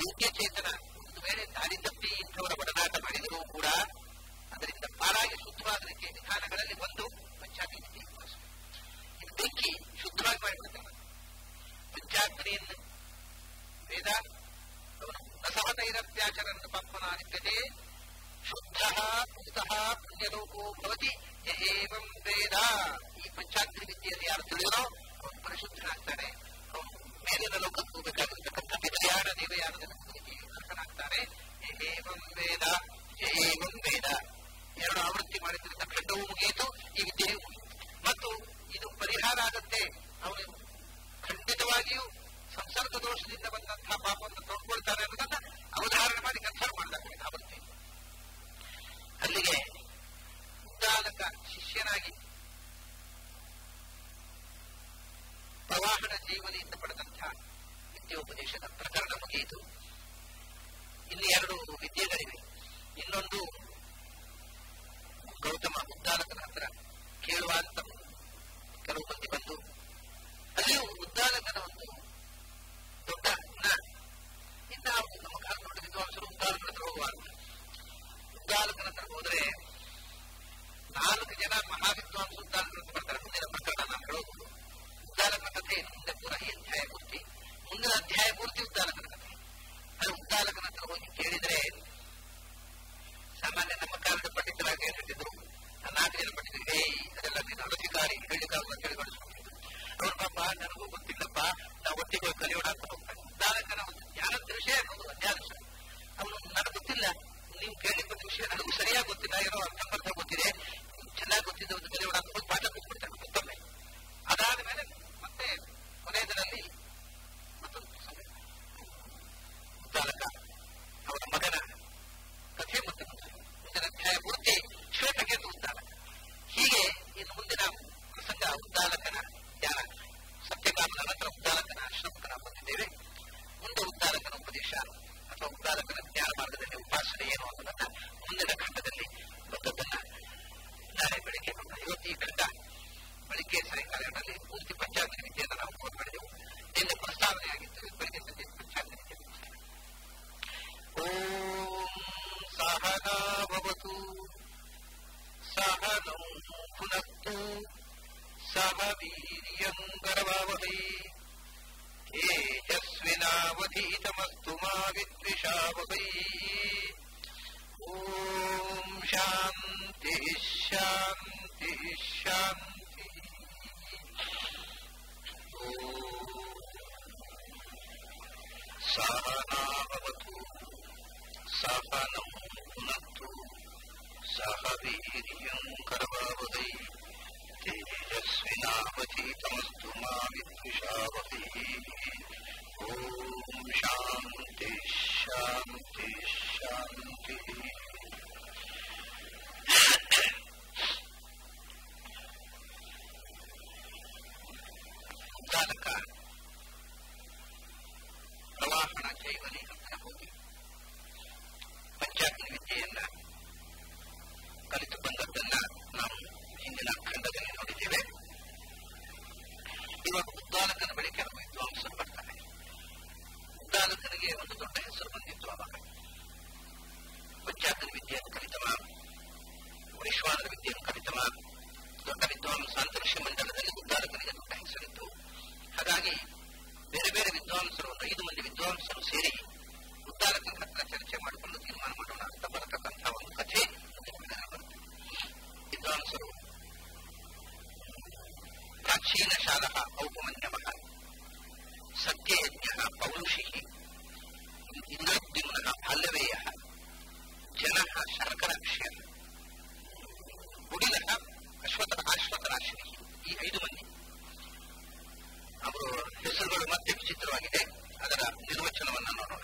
ಯೋಗ್ಯ ಚೇತನ ಒಂದು ವೇಳೆ ದಾರಿ ತಪ್ಪಿ ಇಂಥವರ ಒಡನಾಟ ಮಾಡಿದರೂ ಕೂಡ ಅದರಿಂದ ಪಾರಾಗಿ ಶುದ್ಧವಾಗಲಿಕ್ಕೆ ವಿಧಾನಗಳಲ್ಲಿ ಒಂದು ಪಂಚಾಗ್ನಿ ವಿದ್ಯೆ ಇದು ಬೆಂಕಿ ಶುದ್ಧವಾಗಿ ಮಾಡಿಬಿಡ್ತಾನೆ ಪಂಚಾಗ್ನಿಯನ್ನು ವೇದ ಅವನು ನಸಹತೈರತ್ಯಾಚರನ್ ಪಾಪನಾನಿಪ್ಯತೆ ಶುದ್ಧ ಪುಸ್ತಃ ಪುಣ್ಯಲೋಕೋ ಭವತಿ ಯ ಏವಂ ವೇದ ಈ ಪಂಚಾಗ್ನಿ ವಿದ್ಯೆಯಲ್ಲಿ ಯಾರು ತಿಳಿದರೋ ಅವನು ಪರಿಶುದ್ಧನಾಗ್ತಾನೆ ಅವನು ಮೇಲಿನ ಲೋಕಕ್ಕೆ ಹೋಗಬೇಕಾಗಿರ್ತಕ್ಕಂಥ ವಿದ್ಯಾನ ದೇವಯಾನದ ಅರ್ಹನಾಗ್ತಾನೆ ಯ ಏವಂ ವೇದ ಯ ಏವಂ ವೇದ ಎರಡು ಆವೃತ್ತಿ ಮಾಡಿದ್ರಿಂದ ಖಂಡವೂ ಮುಗಿಯಿತು ಈ ವಿದ್ಯೆಯೂ ಮುಗಿಯಿತು ಮತ್ತು ಇದು ಪರಿಹಾರ ಆಗುತ್ತೆ ಅವನು ಖಂಡಿತವಾಗಿಯೂ ಸಂಸರ್ಗ ದೋಷದಿಂದ ಬಂದಂತಹ ಪಾಪವನ್ನು ತೊಡ್ಕೊಳ್ತಾನೆ ಅನ್ನೋದನ್ನ ಅವಧಾರಣೆ ಮಾಡಿ ಕನ್ಫರ್ಮ್ ಮಾಡಿದಾಗ ಆವೃತ್ತಿ ಅಲ್ಲಿಗೆ ಉದ್ದಾಲಕ ಶಿಷ್ಯನಾಗಿ ಪ್ರವಾಹನ ಜೀವನಿಯಿಂದ ಪಡೆದಂತಹ ವಿದ್ಯೋಪದೇಶದ ಪ್ರಕರಣ ಮುಗಿಯಿತು ಇಲ್ಲಿ ಎರಡು ವಿದ್ಯೆಗಳಿವೆ ಇನ್ನೊಂದು ಗೌತಮ ಉದ್ದಾಲಕನ ಹತ್ರ ಕೇಳುವ ಅಂತ ಕೆಲವು ಮಂದಿ ಬಂದು ಅಲ್ಲಿಯೂ ಉದ್ದಾಲಕನ ಒಂದು ದೊಡ್ಡ ಗುಣ ಇನ್ನ ನಮ್ಮ ಕಾಲ ನೋಡಿ ವಿದ್ವಾಂಸರು ಉದ್ದಾಲಕನ ಹತ್ರ ಹೋಗುವ ಅಂತ ಉದ್ದಾಲಕನ ಹತ್ರ ಹೋದ್ರೆ ನಾಲ್ಕು ಜನ ಮಹಾವಿದ್ವಾಂಸ ಉದ್ದಾಲಕನ ಹತ್ರ ಬರ್ತಾರೆ ಮುಂದಿನ ಪ್ರಕರಣ ನಾನು ಹೇಳೋದು ಉದ್ದಾಲಕನ ಕಥೆ ಏನು ಮುಂದೆ ಪೂರ ಈ ಅಧ್ಯಾಯ ಪೂರ್ತಿ ಮುಂದಿನ ಅಧ್ಯಾಯ ಪೂರ್ತಿ ಉದ್ದಾಲಕನ ಕಥೆ ಅದು ಉದ್ದಾಲಕನ ಹತ್ರ ಹೋಗಿ ಕೇಳಿದ್ರೆ ಸಾಮಾನ್ಯ ನಮ್ಮ ಕಾಲದ ಪಂಡಿತರಾಗಿ ಏನ್ ಹೇಳ್ತಿದ್ರು ನಾಲ್ಕು ಜನ ಪಂಡಿತರಿಗೆ ಏಯ್ ಅದೆಲ್ಲ ನೀನು ಅನಧಿಕಾರಿ ಹೇಳಿಕಾಗ ಕೇಳಿ ಕಳಿಸ್ಕೊಟ್ಟಿದ್ರು ಅವ್ರ ಪಾಪ ನನಗೂ ಗೊತ್ತಿಲ್ಲಪ್ಪ ನಾವು ಒಟ್ಟಿಗೆ ಹೋಗಿ ಕಲಿಯೋಣ ಅಂತ ಹೋಗ್ತಾನೆ ಉದ್ದಾಲಕನ ಒಂದು ಜ್ಞಾನದ ವಿಷಯ ಅನ್ನೋದು ಅಧ್ಯಾದೇಶ ಅವನು ನನಗೆ ಗೊತ್ತಿಲ್ಲ ನೀವು ಕೇಳಿದ ಒಂದು ವಿಷಯ ನನಗೂ ಸರಿಯಾಗಿ ಗೊತ್ತಿಲ್ಲ ಏನೋ ಅರ್ಥಂಬರ್ಥ ಗೊತ್ತಿದೆ ಚೆನ್ನಾಗಿ ಗೊತ್ತಿದ್ದ ಒಂದು ಕಲಿಯೋಣ ಅಂತ ಹೋಗಿ ಪಾಠ ಕೂತ್ಬಿಡ್ತಾನೆ ಮತ್ತೊಮ್ಮೆ ಅದಾದ ಮೇಲೆ ಮತ್ತೆ ಕೊನೆಯದರಲ್ಲಿ ಮತ್ತೊಂದು ಸಮಯ ಉದ್ದಾಲಕ ಅವನ ಮಗನ ಕಥೆ ಮತ್ತೆ ಮುಂದಿನ ಅಧ್ಯಾಯ ಪೂರ್ತಿ ಶ್ವೇತಕೇತು ಉದ್ದಾಲಕ ಹೀಗೆ ಇನ್ನು ಮುಂದಿನ ಪ್ರಸಂಗ ಉದ್ದಾಲಕನ ಧ್ಯಾನ ಸತ್ಯಕಾಮನ ನಂತರ ಉದ್ದಾಲಕನ ಆಶ್ರಮಕನ ಬಂದಿದ್ದೇವೆ ಮುಂದೆ ಉದ್ದಾಲಕನ ಉಪದೇಶ ಅಥವಾ ಉದ್ದಾಲಕನ ಜ್ಞಾನ ಮಾರ್ಗದಲ್ಲಿ ಉಪಾಸನೆ ಏನು ಅನ್ನೋದನ್ನ ಮುಂದಿನ ಖಂಡದಲ್ಲಿ ಬಂದದ್ದನ್ನ ನಾಳೆ ಬೆಳಿಗ್ಗೆ ನೋಡೋಣ ಇವತ್ತು ಈ ಖಂಡ ಬೆಳಿಗ್ಗೆ ಸಾಯಂಕಾಲ ಎರಡರಲ್ಲಿ ಪೂರ್ತಿ ಪಂಚಾಗ್ನಿ ವಿದ್ಯೆಯನ್ನು ನಾವು ಫೋನ್ ಮಾಡಿದೆವು ನಿನ್ನೆ ಪ್ರಸ್ತಾವನೆ ಆಗಿತ್ತು ಇವತ್ತು ಬೆಳಿಗ್ಗೆ ಸಂಜೆ ಪಂಚಾಗ್ನಿ ವಿದ್ಯೆ ಮುಗಿಸ್ತೇವೆ ಓಂ ಸಹನಾ ಭವತು ಸಹನೌ ಪುನಸ್ತು ಸಹ ವೀರ್ಯಂ ಗರ್ವವಹೈ ತೇಜಸ್ವಿನಾವಧೀತಮಸ್ತು ಮಾ ವಿದ್ವಿಷಾವಹೈ ಓಂ ಶಾಂತಿ ಶಾಂತಿ ಶಾಂತಿ ಸಹನಾ ಭವತು ಸಹನಂ ಪುನತ್ತು ಸಹ ವೀರ್ಯಂ ಕರವಾವಹೈ ತೇಜಸ್ವಿನಾವಧೀತಮಸ್ತು ಮಾ ವಿದ್ವಿಷಾವಹೈ ಓಂ ಶಾಂತಿ ಶಾಂತಿ ಶಾಂತಿ ಚಾಲಕ ಪ್ರವಾಹನ ಜೈವಲಿ ಅಂತ ಹೋಗಿ ಪಂಚಾಗ್ನಿ ವಿದ್ಯೆಯನ್ನ ಕಲಿತು ಬಂದದ್ದನ್ನ ನಾವು ಹಿಂದಿನ ಖಂಡದಲ್ಲಿ ನೋಡಿದ್ದೇವೆ ಇವಾಗ ಉದ್ದಾಲಕನ ಬಳಿ ಕೆಲವು ವಿದ್ವಾಂಸರು ಬರ್ತಾರೆ ಉದ್ದಾಲಕನಿಗೆ ಒಂದು ದೊಡ್ಡ ಹೆಸರು ಬಂದಿತ್ತು ಅವಾಗ ಪಂಚಾಗ್ನಿ ವಿದ್ಯೆಯನ್ನು ಕಲಿತವ ವೈಶ್ವಾನರ ವಿದ್ಯೆಯನ್ನು ಕಲಿತವ ದೊಡ್ಡ ವಿದ್ವಾಂಸ ಅಂತರಿಕ್ಷ ಮಂಡಲದಲ್ಲಿ ಉದ್ದಾಲಕನಿಗೆ ದೊಡ್ಡ ಹೆಸರಿತ್ತು ಹಾಗಾಗಿ ಬೇರೆ ಬೇರೆ ವಿದ್ವಾಂಸರು ಒಂದು ಐದು ಮಂದಿ ವಿದ್ವಾಂಸರು ಸೇರಿ ಉದ್ದಾಲಕನ ಹತ್ರ ಚರ್ಚೆ ಮಾಡಿಕೊಂಡು ತೀರ್ಮಾನ ಮಾಡೋಣ ಅಂತ ಬರತಕ್ಕಂತಹ ಒಂದು ಕಥೆ ಬರುತ್ತೆ ವಿದ್ವಾಂಸರು ಪ್ರಾಚೀನ ಶಾಲಾ ಔಪಮನ್ಯವ ಸತ್ಯಯಜ್ಞ ಪೌರುಷಿ ಇಂದ್ರದ್ಯುಮ್ನ ಬಾಲ್ಯವೇಯ ಜನ ಶರ್ಕರಾಕ್ಷ್ಯ ಕುಡಿಲ ಅಶ್ವಥ ಅಶ್ವಥರಾಶ್ರಿ ಈ ಐದು ಮಂದಿ ಅವರು ಹೆಸರುಗಳು ಮತ್ತೆ ವಿಚಿತ್ರವಾಗಿದೆ ಅದರ ನಿರ್ವಚನವನ್ನು ನೋಡೋಣ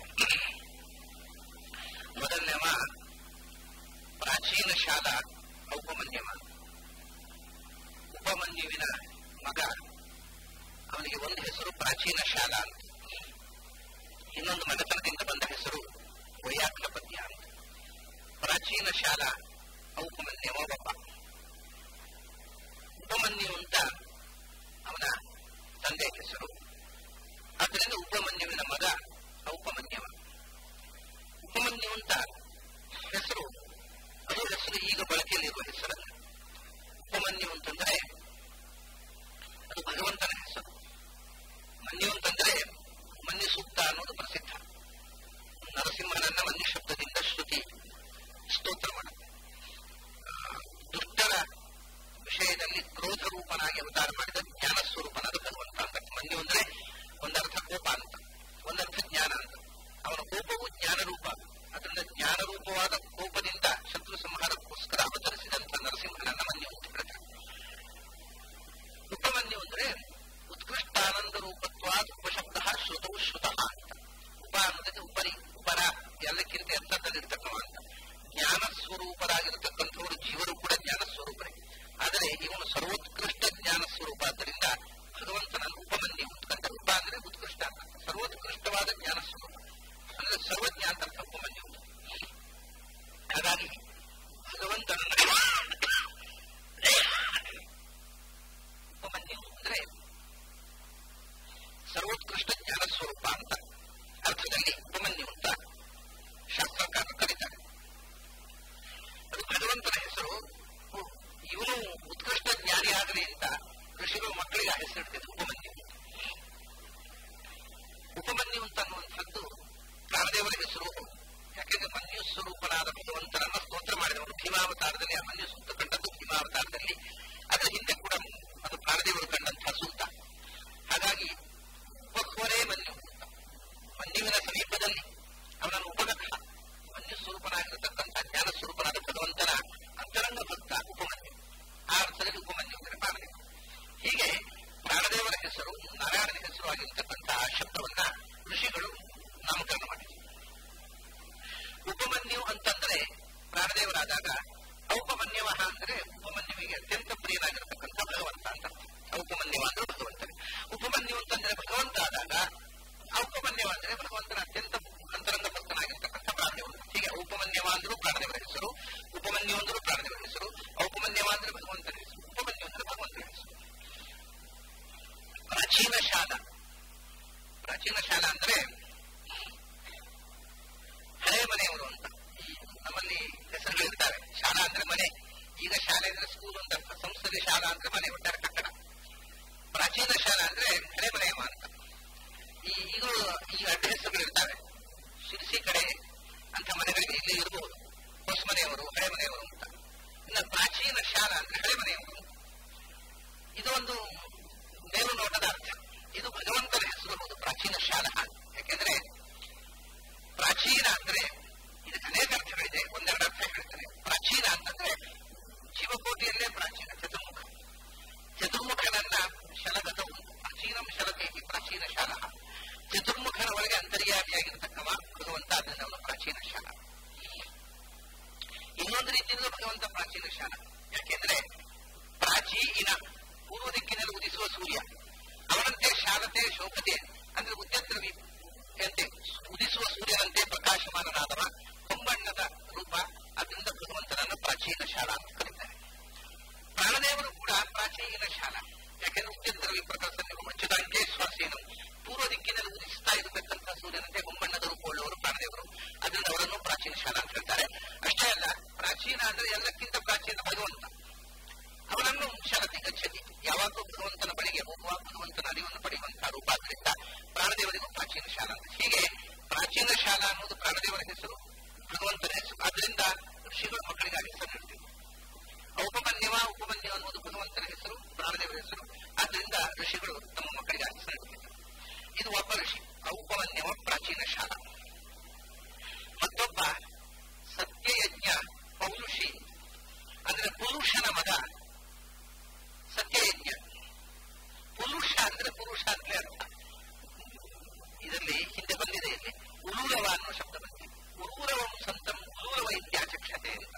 ಮೊದಲನೇವ ಪ್ರಾಚೀನ ಶಾಲಾ ಔಪಮನ್ಯವ ಉಪಮನ್ಯುವಿನ ಮಗ ಅವನಿಗೆ ಒಂದು ಹೆಸರು ಪ್ರಾಚೀನ ಶಾಲಾ ಅಂತ ಇನ್ನೊಂದು ಮನೆತನದಿಂದ ಬಂದ ಹೆಸರು ವೈಯಾಕ್ಲ ಪದ್ಯ ಅಂತ ಪ್ರಾಚೀನ ಶಾಲಾ ಔಪಮನ್ಯವ ಒಬ್ಬ ಉಪಮನ್ಯು ಅಂತ ಅವನ ತಂದೆಯ ಹೆಸರು ಆದ್ದರಿಂದ ಉಪಮನ್ಯುವಿನ ಮಗ ಔಪಮನ್ಯವ ಅಪರೂಪವಾದ ಕೋಪದಿಂದ ಶತ್ರು ಸಂಹಾರಕ್ಕೋಸ್ಕರ ಅವತರಿಸಿದಂಥ ನರಸಿಂಹನನ್ನ ಮನ್ಯು ಅಂತ ಹೇಳ್ತಾರೆ ಉಪಮನ್ಯು ಅಂದ್ರೆ ಉತ್ಕೃಷ್ಟಾನಂದ ರೂಪತ್ವಾದ ಉಪಶಬ್ದ ಶ್ರುತವು ಶ್ರುತಃ ಅಂತ ಉಪ ಅನ್ನೋದಕ್ಕೆ ಉಪರಿ ಉಪರ ಎಲ್ಲಕ್ಕಿಂತ ಎತ್ತರದಲ್ಲಿರ್ತಕ್ಕಂಥ ಜ್ಞಾನ ಸ್ವರೂಪರಾಗಿರತಕ್ಕಂಥವರು ಜೀವರು ಕೂಡ ಜ್ಞಾನ ಸ್ವರೂಪರೇ ಆದರೆ ಇವನು ಸರ್ವೋತ್ಕೃಷ್ಟ ಜ್ಞಾನ ಸ್ವರೂಪ ಆದ್ದರಿಂದ ಭಗವಂತನನ್ನು ಉಪಮನ್ಯು ಅಂತ ಉಪ ಅಂದ್ರೆ ಉತ್ಕೃಷ್ಟ ಅಂತ ಸರ್ವೋತ್ಕೃಷ್ಟವಾದ ಜ್ಞಾನ ಸ್ವರೂಪ ಅಂದ್ರೆ ಸರ್ವಜ್ಞ ಅಂತ ಅರ್ಥ ಉಪಮನ್ಯು ಹಾಗಾಗಿ ಭಗವಂತನನ್ನ ಉಪಮನ್ಯು ಅಂದ್ರೆ ಸರ್ವೋತ್ಕೃಷ್ಟ ಜ್ಞಾನ ಸ್ವರೂಪ ಅಂತ ಅರ್ಥದಲ್ಲಿ ಉಪಮನ್ಯು ಅಂತ ಶಾಸ್ತ್ರಕಾರರು ಕರೀತಾರೆ ಅದು ಭಗವಂತನ ಹೆಸರು ಇವನು ಉತ್ಕೃಷ್ಟ ಜ್ಞಾನಿ ಆಗಲಿ ಅಂತ ಋಷಿಗಳು ಮಕ್ಕಳಿಗೆ ಹೆಸರಿಡ್ತಿದ್ರು ಉಪಮನ್ಯು ಉಪಮನ್ಯು ಅಂತ ಅನ್ನುವಂಥದ್ದು ಪ್ರಾಣದೇವರ ಹೆಸರು ಯಾಕೆಂದ್ರೆ ಮನ್ಯು ಸ್ವರೂಪನಾದ ಭಗವಂತನನ್ನ ಸ್ತೋತ್ರ ಮಾಡಿದವರು ಭೀಮಾವತಾರದಲ್ಲಿ ಆ ಮನ್ಯು ಸೂಕ್ತ ಕಂಡದ್ದು ಭೀಮಾವತಾರದಲ್ಲಿ ಅದರ ಹಿಂದೆ ಕೂಡ ಅದು ಪ್ರಾಣದೇವರು ಕಂಡಂತಹ ಸೂಕ್ತ ಹಾಗಾಗಿ ಉಪಹ್ವರೇ ಮನ್ಯು ಅಂತ ಮನ್ಯುವಿನ ಸಮೀಪದಲ್ಲಿ ಅವನನ್ನು ಉಪಗತ ಮನ್ಯು ಸ್ವರೂಪನಾಗಿರತಕ್ಕಂಥ ಜ್ಞಾನ ಸ್ವರೂಪನಾದ ಭಗವಂತನ ಅಂತರಂಗ ಭಕ್ತ ಉಪಮನ್ಯು ಆ ಅರ್ಥದಲ್ಲಿ ಉಪಮನ್ಯು ಅಂದರೆ ಪ್ರಾಣದೇವ ಹೀಗೆ ಪ್ರಾಣದೇವರ ಹೆಸರು ನಾರಾಯಣನ ಹೆಸರು ಆಗಿರತಕ್ಕಂತಹ ಶಬ್ದವನ್ನ ಋಷಿಗಳು ನಾಮಕರಣ ಮಾಡಿದರು ಉಪಮನ್ಯು ಅಂತಂದ್ರೆ ಪ್ರಾಣದೇವರಾದಾಗ ಔಪಮನ್ಯವ ಅಂದ್ರೆ ಉಪಮನ್ಯುವಿಗೆ ಅತ್ಯಂತ ಪ್ರಿಯನಾಗಿರತಕ್ಕಂಥ ಭಗವಂತ ಅಂತ ಔಪಮನ್ಯವ ಅಂದ್ರೆ ಭಗವಂತನೇ ಉಪಮನ್ಯು ಅಂತಂದ್ರೆ ಭಗವಂತ ಆದಾಗ ಔಪಮನ್ಯವ ಅಂದ್ರೆ ಭಗವಂತನ ಅತ್ಯಂತ ಅಂತರಂಗ ಭಕ್ತನಾಗಿರ್ತಕ್ಕಂಥ ಪ್ರಾಣದೇವರು ಹೀಗೆ ಔಪಮನ್ಯವ ಅಂದ್ರೂ ಪ್ರಾಣದೇವರ ಹೆಸರು ಉಪಮನ್ಯು ಅಂದ್ರೂ ಪ್ರಾಣದೇವರ ಹೆಸರು ಔಪಮನ್ಯವ ಅಂದ್ರೆ ಭಗವಂತನ ಹೆಸರು ಉಪಮನ್ಯು ಅಂದ್ರೆ ಭಗವಂತನ ಹೆಸರು ಪ್ರಾಚೀನ ಶಾಲಾ ಪ್ರಾಚೀನ ಶಾಲಾ ಅಂದ್ರೆ ಹಳೆ ಮನೆಯವರು ಅಂತ ನಮ್ಮಲ್ಲಿ ಹೆಸರುಗಳಿರ್ತಾರೆ ಶಾಲಾ ಅಂದ್ರೆ ಮನೆ ಈಗ ಶಾಲೆ ಅಂದ್ರೆ ಸ್ಕೂಲ್ ಅಂತ ಅರ್ಥ ಸಂಸ್ಥೆಗೆ ಶಾಲಾ ಅಂದ್ರೆ ಮನೆ ಒಟ್ಟಾರೆ ಕಟ್ಟಡ ಪ್ರಾಚೀನ ಶಾಲಾ ಅಂದ್ರೆ ಹಳೆ ಮನೆಯವ ಅಂತ ಈ ಈಗಲೂ ಈ ಅಡ್ಡ ಹೆಸರುಗಳಿರ್ತಾರೆ ಶಿರ್ಸಿ ಕಡೆ ಅಂತ ಮನೆಗಳಿಗೆ ಇಲ್ಲಿ ಇರಬಹುದು ಹೊಸ ಮನೆಯವರು ಹಳೆ ಮನೆಯವರು ಅಂತ ಇನ್ನು ಪ್ರಾಚೀನ ಶಾಲಾ ಅಂದ್ರೆ ಹಳೆ ಮನೆಯವರು ಇದು ಒಂದು ಮೇಲು ನೋಟದ ಅರ್ಥ ಇದು ಭಗವಂತನ ಹೆಸರು ಅನ್ನೋದು ಪ್ರಾಚೀನ ಶಾಲಾ ಯಾಕೆಂದ್ರೆ ಪ್ರಾಚೀನ ಅಂದ್ರೆ ಇದಕ್ಕೆ ಅನೇಕ ಅರ್ಥಗಳಿದೆ ಒಂದೆರಡು ಅರ್ಥ ಹೇಳ್ತೇನೆ ಪ್ರಾಚೀನ ಅಂತಂದ್ರೆ ಶಿವಕೋಟಿಯಲ್ಲೇ ಪ್ರಾಚೀನ ಚತುರ್ಮುಖ ಚತುರ್ಮುಖನನ್ನ ಶಲಗತವು ಪ್ರಾಚೀನಂ ಶಲಕೇತಿ ಪ್ರಾಚೀನ ಶಾಲಾ ಚತುರ್ಮುಖನ ಒಳಗೆ ಅಂತರ್ಯಾಮಿಯಾಗಿರ್ತಕ್ಕವ ಭಗವಂತ ಅದರಿಂದ ಅವನು ಪ್ರಾಚೀನ ಶಾಲಾ ಇನ್ನೊಂದು ರೀತಿಯಿಂದ ಭಗವಂತ ಪ್ರಾಚೀನ ಶಾಲಾ ಯಾಕೆಂದ್ರೆ ಪ್ರಾಚೀನ ಪೂರ್ವ ದಿಕ್ಕಿನಲ್ಲಿ ಉದಿಸುವ ಸೂರ್ಯ ಅವನಂತೆ ಶಾಲತೆ ಶೋಭತೆ ಅಂದ್ರೆ ಉದ್ಯತ್ರವಿ ಅಂತೆ ಉದಿಸುವ ಸೂರ್ಯನಂತೆ ಪ್ರಕಾಶಮಾನನಾದವ ಹೊಂಬಣ್ಣದ ರೂಪ ಅದರಿಂದ ಭಗವಂತನನ್ನು ಪ್ರಾಚೀನ ಶಾಲಾ ಅಂತ ಕರೀತಾರೆ ಪ್ರಾಣದೇವರು ಕೂಡ ಪ್ರಾಚೀನ ಶಾಲಾ ಯಾಕೆಂದ್ರೆ ಉದ್ಯತ್ರವಿ ಪ್ರಕಾಶನ ಅಚ್ಯುತಾಂಕೆ ಶ್ವಾಸೇನು ಪೂರ್ವ ದಿಕ್ಕಿನಲ್ಲಿ ಉದಿಸ್ತಾ ಇರತಕ್ಕಂಥ ಸೂರ್ಯನಂತೆ ಹೊಂಬಣ್ಣದ ರೂಪವುಳ್ಳವರು ಪ್ರಾಣದೇವರು ಅದರಿಂದ ಅವರನ್ನು ಪ್ರಾಚೀನ ಶಾಲಾ ಅಂತ ಹೇಳ್ತಾರೆ ಅಷ್ಟೇ ಅಲ್ಲ ಪ್ರಾಚೀನ ಅಂದ್ರೆ ಎಲ್ಲಕ್ಕಿಂತ ಪ್ರಾಚೀನ ಭಗವಂತ ಅವನನ್ನು ಶರತಿ ಗಚ್ಚತಿ ಯಾವಾಗಲೂ ಭಗವಂತನ ಬಳಿಗೆ ಹೋಗುವ ಭಗವಂತನ ಅರಿವನ್ನು ಪಡೆಯುವಂತಹ ರೂಪ ಆದ್ದರಿಂದ ಪ್ರಾಣದೇವರಿಗೂ ಪ್ರಾಚೀನ ಶಾಲಾ ಅಂತ ಹೀಗೆ ಪ್ರಾಚೀನ ಶಾಲಾ ಅನ್ನೋದು ಪ್ರಾಣದೇವರ ಹೆಸರು ಭಗವಂತನ ಹೆಸರು ಆದ್ರಿಂದ ಋಷಿಗಳು ಮಕ್ಕಳಿಗೆ ಆ ಹೆಸರು ನೀಡ್ತಿದ್ರು ಉಪಮನ್ಯವ ಉಪಮನ್ಯವ ಅನ್ನೋದು ಭಗವಂತನ ಹೆಸರು ಪ್ರಾಣದೇವರ ಹೆಸರು ಆದ್ರಿಂದ ಋಷಿಗಳು ತಮ್ಮ ಮಕ್ಕಳಿಗೆ ಆ ಹೆಸರು ನೀಡ್ತಿದ್ರು ಇದು ಒಬ್ಬ ಋಷಿ ಉಪಮನ್ಯವ ಪ್ರಾಚೀನ ಶಾಲಾ ಮತ್ತೊಬ್ಬ ಸತ್ಯಯಜ್ಞ ಪೌರುಷಿ ಅಂದ್ರೆ ಪುರುಷನ ಮಗ ಸತ್ಯಯಜ್ಞ ಪುರುಷ ಅಂದ್ರೆ ಪುರುಷ ಅಂದ್ರೆ ಅರ್ಥ ಇದರಲ್ಲಿ ಹಿಂದೆ ಬಂದಿದೆ ಇಲ್ಲಿ ಉರೂರವ ಅನ್ನೋ ಶಬ್ದ ಬಂದಿದೆ ಉರೂರವಂ ಸಂತಂ ಉರೂರವ ಇತ್ಯಾಚಕ್ಷತೆ ಅಂತ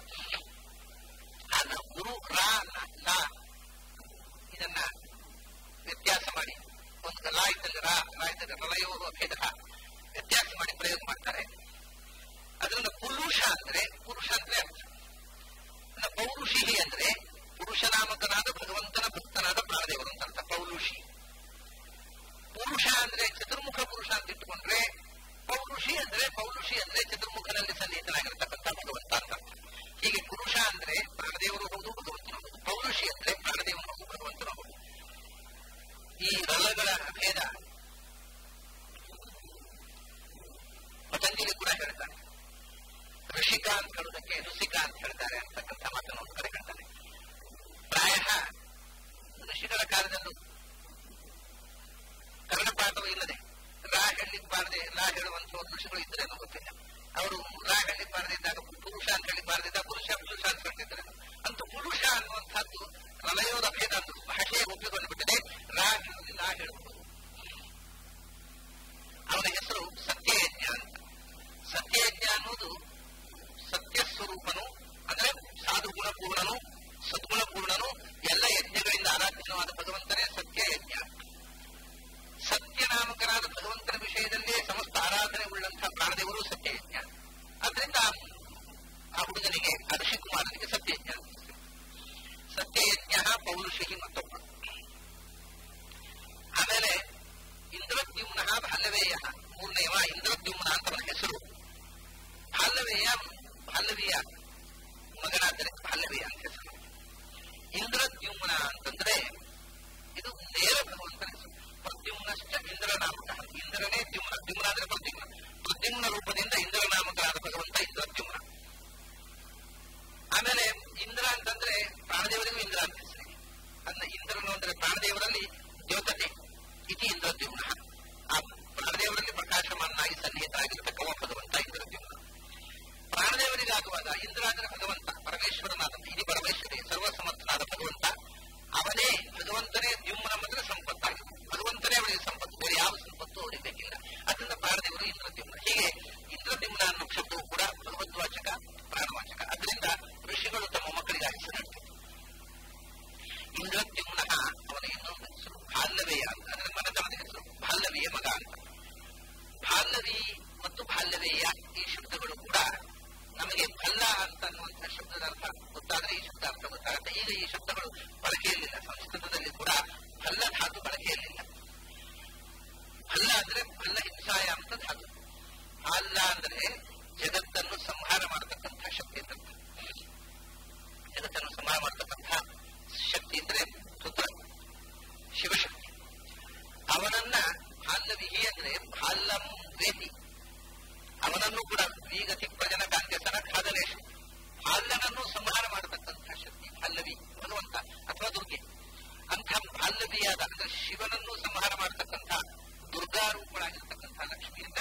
ಆಗ ಗುರು ರಾ ಲಾ ಇದನ್ನ ವ್ಯತ್ಯಾಸ ಮಾಡಿ ಒಂದು ಲಾ ಇದ್ದಲ್ಲಿ ರಾ ರಾ ಇದ್ದಲ್ಲಿ ರಲಯೋ ಭೇದ ವ್ಯತ್ಯಾಸ ಮಾಡಿ ಪ್ರಯೋಗ ಮಾಡ್ತಾರೆ ಅದರಿಂದ ಪುರುಷ ಅಂದ್ರೆ ಪುರುಷ ಅಂದ್ರೆ ಅರ್ಥ ಪೌರುಷಿ ಅಂದ್ರೆ ಪುರುಷನಾಮಕನಾದ ಭಗವಂತನ ಭಕ್ತನಾದ ಪ್ರಾಣದೇವರು ಅಂತ ಅರ್ಥ ಪೌರುಷಿ ಪುರುಷ ಅಂದ್ರೆ ಚತುರ್ಮುಖ ಪುರುಷ ಅಂತ ಇಟ್ಟುಕೊಂಡ್ರೆ ಪೌರುಷಿ ಅಂದ್ರೆ ಪೌರುಷಿ ಅಂದ್ರೆ ಚತುರ್ಮುಖನಲ್ಲಿ ಸನ್ನಿಹಿತನಾಗಿರ್ತಕ್ಕಂಥ ಭಗವಂತ ಅಂತ ಅರ್ಥ ಹೀಗೆ ಪುರುಷ ಅಂದ್ರೆ ಪ್ರಾಣದೇವರು ಹೌದು ಭಗವಂತನು ಹೌದು ಪೌರುಷಿ ಅಂದ್ರೆ ಪ್ರಾಣದೇವನು ಹೌದು ಭಗವಂತನು ಹೌದು ಈ ರಲಗಳ ಭೇದ ಪತಂಜಲಿ ಕೂಡ ಹೇಳ್ತಾನೆ ಋಷಿಕ ಅಂತ ಹೇಳುವುದಕ್ಕೆ ಋಷಿಕ ಅಂತ ಹೇಳ್ತಾರೆ ಅಂತಕ್ಕಂಥ ಮಾತನ್ನು ಒಂದು ಕಡೆ ಹೇಳ್ತಾನೆ ಪ್ರಾಯ ಋಷಿಗಳ ಕಾಲದಲ್ಲೂ ಕರ್ಣಪಾಠವೂ ಇಲ್ಲದೆ ರಾ ಹೇಳಲಿಕ್ಕೆ ಬಾರದೆ ಲಾ ಹೇಳುವಂತಹ ಋಷಿಗಳು ಇದ್ರೆ ಗೊತ್ತಿಲ್ಲ ಅವರು ರಾ ಹೇಳಿ ಬಾರದಿದ್ದಾಗ ಪುರುಷ ಅಂತ ಹೇಳಿ ಬಾರದಿದ್ದ ಪುರುಷ ಪುರುಷ ಅಂತ ಹೇಳ್ತಿದ್ದಾರೆ ಅಂತೂ ಪುರುಷ ಅನ್ನುವಂಥದ್ದು ಪ್ರಲಯೋದ ಭೇದ ಅಂತ ಭಾಷೆಗೆ ಒಪ್ಪಿಕೊಂಡು ಬಿಟ್ಟಿದೆ ರಾ ಹೇಳುವುದಿಲ್ಲ ಆ ಹೇಳಬಹುದು ಅವನ ಹೆಸರು ಸತ್ಯಯಜ್ಞ ಅಂತ ಸತ್ಯಯಜ್ಞ ಅನ್ನೋದು ಸತ್ಯ ಸ್ವರೂಪನು ಅಂದ್ರೆ ಸಾಧು ಗುಣಪೂರ್ಣನು ಸದ್ಗುಣಪೂರ್ಣನು ಎಲ್ಲ ಯಜ್ಞಗಳಿಂದ ಆರಾಧ್ಯನವಾದ ಭಗವಂತನೇ ಸತ್ಯಯಜ್ಞ ಸತ್ಯನಾಮಕರಾದ ಭಗವಂತನ ವಿಷಯದಲ್ಲೇ ಸಮಸ್ತ ಆರಾಧನೆ ಉಳ್ಳಂತಹ ಪ್ರಾಣದೇವರು ಸತ್ಯಯಜ್ಞ ಅದರಿಂದ ಆ ಹುಡುಗನಿಗೆ ಋಷಿಕುಮಾರನಿಗೆ ಸತ್ಯಯಜ್ಞ ಸತ್ಯಯಜ್ಞ ಪೌರುಷಿ ಮತ್ತೊಬ್ಬ ಆಮೇಲೆ ಇಂದ್ರದ್ಯುಮ್ನ ಭಾಲ್ಲವೇಯ ಮೂರನೇವ ಇಂದ್ರದ್ಯುಮ್ನ ಅಂತ ಅವನ ಹೆಸರು ಭಾಲ್ಲವೇಯ ಭಾಲ್ಲವಿಯ ಮಗನಾದರೆ ಭಾಲ್ಲವಿಯ ಅಂತ ಹೆಸರು ಇಂದ್ರದ್ಯುಮ್ನ ಅಂತಂದ್ರೆ ಇದು ನೇರ ಭಗವಂತನ ಹೆಸರು ಪ್ರದ್ಯುಮ್ನಶ್ಚ ಇಂದ್ರನಾಮಕ ಇಂದ್ರನೇ ದ್ಯುಮ್ನ ದ್ಯುಮ್ನ ಅಂದ್ರೆ ಪ್ರದ್ಯುಮ್ನ ಪ್ರದ್ಯುಮ್ನ ರೂಪದಿಂದ ಇಂದ್ರನಾಮಕರಾದ ಭಗವಂತ ಇಂದ್ರದ್ಯುಮ್ನ ಆಮೇಲೆ ಇಂದ್ರ ಅಂತಂದ್ರೆ ಪ್ರಾಣದೇವರಿಗೂ ಇಂದ್ರ ಅಂತ ಹೆಸರಿಗೆ ಅದನ್ನ ಇಂದ್ರನು ಅಂದ್ರೆ ಪ್ರಾಣದೇವರಲ್ಲಿ ದ್ಯೋತತೆ ಇತಿ ಇಂದ್ರದ್ಯುಮ್ನ ಆ ಪ್ರಾಣದೇವರಲ್ಲಿ ಪ್ರಕಾಶಮಾನಾಗಿ ಸನ್ನಿಹಿತರಾಗಿರ್ತಕ್ಕವ ಭಗವಂತ ಇಂದ್ರದ್ಯುಮ್ನ ಪ್ರಾಣದೇವರಿಗಾಗುವಾಗ ಇಂದ್ರ ಅಂದ್ರೆ ಭಗವಂತ ಪರಮೇಶ್ವರನಾದ ಇಡೀ ಪರಮೇಶ್ವರಿ ಸರ್ವಸಮರ್ಥನಾದ ಭಗವಂತ ಅವನೇ ಭಗವಂತನೇ ದ್ಯುಮ್ನ ಅಂದ್ರೆ ಸಂಪತ್ತಾಗಿದೆ ಭಗವಂತನೇ ಅವರಿಗೆ ಸಂಪತ್ತು ಬೇರೆ ಯಾವ ಸಂಪತ್ತು ಅವರಿಗೆ ಬೇಕಿಲ್ಲ ಅದರಿಂದ ಪ್ರಾಣದೇವರು ಇಂದ್ರದ್ಯುಮ್ನ ಹೀಗೆ ಇಂದ್ರದ್ಯುಮ್ನ ಅನ್ನೋ ಶಬ್ದವು ಕೂಡ ಭಗವದ್ವಾಚಕ ಪ್ರಾಣವಾಚಕ ಅದರಿಂದ ಋಷಿಗಳು ತಮ್ಮ ಮಕ್ಕಳಿಗೆ ಹೆಸರಿಡ್ತಾರೆ ಇಂದ್ರದ್ಯುಮ್ನ ಅವನ ಇನ್ನೊಂದು ಹೆಸರು ಭಾಲ್ಲವೇಯ ಅಂತ ಅಂದ್ರೆ ಮನತನದ ಹೆಸರು ಭಾಲ್ಲವಿಯ ಮಗ ಅಂತ ಭಾಲ್ಲವಿ ಮತ್ತು ಭಾಲ್ಲವೇಯ ಈ ಶಬ್ದಗಳು ಕೂಡ ನಮಗೆ ಭಲ್ಲ ಅಂತ ಅನ್ನುವಂತಹ ಶಬ್ದದ ಅರ್ಥ ಗೊತ್ತಾದ್ರೆ ಈ ಶಬ್ದ ಅರ್ಥ ಗೊತ್ತಾಗುತ್ತೆ ಈಗ ಈ ಶಬ್ದಗಳು ಬಳಕೆಯಲ್ಲಿಲ್ಲ ಸಂಸ್ಕೃತದಲ್ಲಿ ಕೂಡ ಭಲ್ಲ ಧಾತು ಬಳಕೆಯಲ್ಲಿಲ್ಲ ಭಲ್ಲ ಅಂದ್ರೆ ಭಲ್ಲ ಹಿಂಸಾಯ ಅಂತ ಧಾತು ಭಾಲ್ಲ ಅಂದ್ರೆ ಜಗತ್ತನ್ನು ಸಂಹಾರ ಮಾಡತಕ್ಕಂಥ ಶಕ್ತಿ ಅಂತ ಜಗತ್ತನ್ನು ಸಂಹಾರ ಮಾಡತಕ್ಕಂಥ ಶಕ್ತಿ ಅಂದ್ರೆ ರುದ್ರ ಶಿವಶಕ್ತಿ ಅವನನ್ನ ಭಾಲ್ಲವಿಹಿ ಅಂದ್ರೆ ಭಾಲ್ಲಂ ವೇದಿ ಅವನನ್ನು ಕೂಡ ವೀಗತಿ ಪ್ರಜನ ಕಾಂತ್ಯ ಸನಖಾದಲೇಶ ಭಾಲ್ಲನನ್ನು ಸಂಹಾರ ಮಾಡತಕ್ಕಂಥ ಶಕ್ತಿ ಭಾಲ್ಲವಿ ಭಗವಂತ ಅಥವಾ ದುರ್ಗೆ ಅಂಥ ಭಾಲ್ಲವಿಯಾದ ಅಂದ್ರೆ ಶಿವನನ್ನು ಸಂಹಾರ ಮಾಡತಕ್ಕಂಥ ದುರ್ಗಾರೂಪಳಾಗಿರ್ತಕ್ಕಂಥ ಲಕ್ಷ್ಮಿಯಿಂದ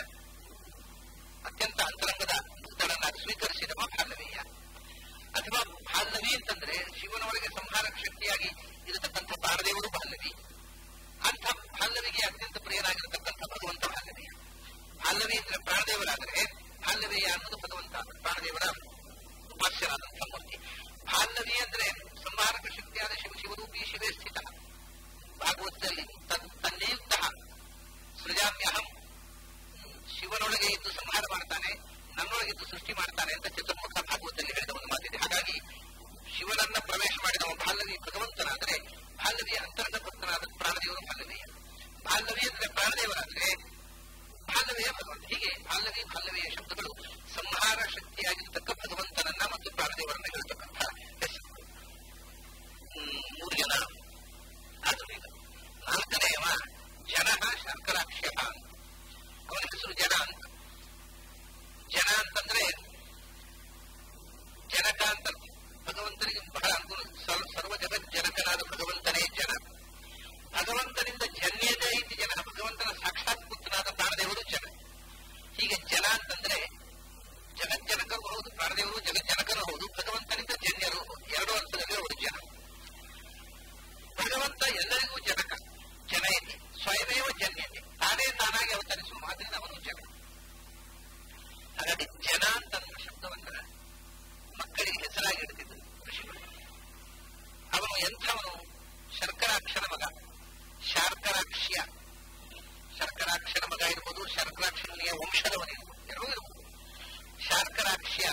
ಅತ್ಯಂತ ಅಂತರಂಗದ ದೂತಳನ್ನಾಗಿ ಸ್ವೀಕರಿಸಿದ ಭಾಲ್ಲವೀಯ ಅಥವಾ ಭಾಲ್ಲವಿ ಅಂತಂದ್ರೆ ಶಿವನವರಿಗೆ ಸಂಹಾರಕ ಶಕ್ತಿಯಾಗಿ ಇರತಕ್ಕಂಥ ಪ್ರಾಣದೇವರು ಭಾಲ್ಲವಿ ಅಂಥ ಭಾಲ್ಲವಿಗೆ ಅತ್ಯಂತ ಪ್ರಿಯರಾಗಿರತಕ್ಕಂಥ ಭಗವಂತ ಭಾಲ್ಲವೀಯ ಭಾಲ್ಲವಿ ಅಂದ್ರೆ ಪ್ರಾಣದೇವರಾದರೆ ಭಾಲ್ಲವೀಯ ಅನ್ನೋದು ಭಗವಂತ ಪ್ರಾಣದೇವರ ಉಪಾಸ್ಯರಾದಂತಹ ಮೂರ್ತಿ ಭಾಲ್ಲವಿ ಅಂದ್ರೆ ಸಂಹಾರಕ ಶಕ್ತಿಯಾದ ಶಿವ ಶಿವರೂಪಿ ಶಿವೇ ಸ್ಥಿತ ಭಾಗವತದಲ್ಲಿ ತನ್ನಿಯುಕ್ತ ಸೃಜಾಮ್ಯಹಂ ಶಿವನೊಳಗೆ ಇದ್ದು ಸಂಹಾರ ಮಾಡ್ತಾನೆ ನನ್ನೊಳಗಿದ್ದು ಸೃಷ್ಟಿ ಮಾಡ್ತಾನೆ ಅಂತ ಚತುರ್ಮುಖ ಭಾಗವತದಲ್ಲಿ ಹೇಳಿದ ಒಂದು ಮಾತಿದೆ ಹಾಗಾಗಿ ಶಿವನನ್ನ ಪ್ರವೇಶ ಮಾಡಿದ ಭಾಲ್ಲವಿ ಭಗವಂತನಾದರೆ ಭಾಲ್ಲವಿಯ ಅಂತರ್ಗ ಭಕ್ತನಾದ ಪ್ರಾಣದೇವರು ಭಾಲ್ಲವಿಯ ಭಾಲ್ಲವಿ ಅಂದ್ರೆ ಪ್ರಾಣದೇವರಾದ್ರೆ ಭಾಲ್ಲವಿಯ ಭಗವಂತ ಹೀಗೆ ಭಾಲ್ಲವಿ ಭಾಲ್ಲವಿಯ ಶಬ್ದಗಳು ಸಂಹಾರ ಶಕ್ತಿಯಾಗಿರ್ತಕ್ಕ ಭಗವಂತನನ್ನ ಮತ್ತು ಪ್ರಾಣದೇವರನ್ನ ಹೇಳ್ತಕ್ಕಂಥ ಹೆಸರು ಮೂರು ಜನ ಆದರೂ ಈಗ ನಾಲ್ಕನೆಯವ ಜನ ಶಂಕರಾಕ್ಷಯ ಅಂತ ಅವನ ಹೆಸರು ಜನ ಅಂತ ಜನ ಅಂತಂದ್ರೆ ಜನಕ ಅಂತ ಭಗವಂತನಿಗೆ ಬಹಳ ಅನುಕೂಲ ಸರ್ವ ಜಗತ್ ಜನಕನಾದ ಭಗವಂತನೇ ಜನ ಭಗವಂತನಿಂದ ಜನ್ಯದ ಐತಿ ಜನ ಭಗವಂತನ ಸಾಕ್ಷಾತ್ ಪುತ್ರನಾದ ಪ್ರಾಣದೇವರು ಜನ ಹೀಗೆ ಜನ ಅಂತಂದ್ರೆ ಜಗಜ್ಜನಕರು ಹೌದು ಪ್ರಾಣದೇವರು ಜಗಜ್ಜನಕರು ಹೌದು ಭಗವಂತನಿಂದ ಜನ್ಯರು ಹೌದು ಎರಡು ಅರ್ಥದಲ್ಲಿ ಅವರು ಜನ ಭಗವಂತ ಎಲ್ಲರಿಗೂ ಜನಕ ಜನಯತಿ ಸ್ವಯಮೇವ ಜನ್ಯತೆ ತಾನೇ ತಾನಾಗಿ ಅವತರಿಸುವ ಮಾತಿನಿಂದ ಅವನು ಜನ ಹಾಗಾಗಿ ಜನ ಅಂತ ಶಬ್ದವನ್ನ ಮಕ್ಕಳಿಗೆ ಹೆಸರಾಗಿ ಇಡ್ತಿದ್ರು ಋಷಿಗಳು ಅವನು ಎಂಥವನು ಶರ್ಕರಾಕ್ಷರ ಮಗ ಶಾರ್ಕರಾಕ್ಷ್ಯ ಶರ್ಕರಾಕ್ಷರ ಮಗ ಇರ್ಬೋದು ಶರ್ಕರಾಕ್ಷನಿಯ ವಂಶದವನಿರ್ಬೋದು ಎರಡೂ ಇರ್ಬೋದು ಶಾರ್ಕರಾಕ್ಷ್ಯ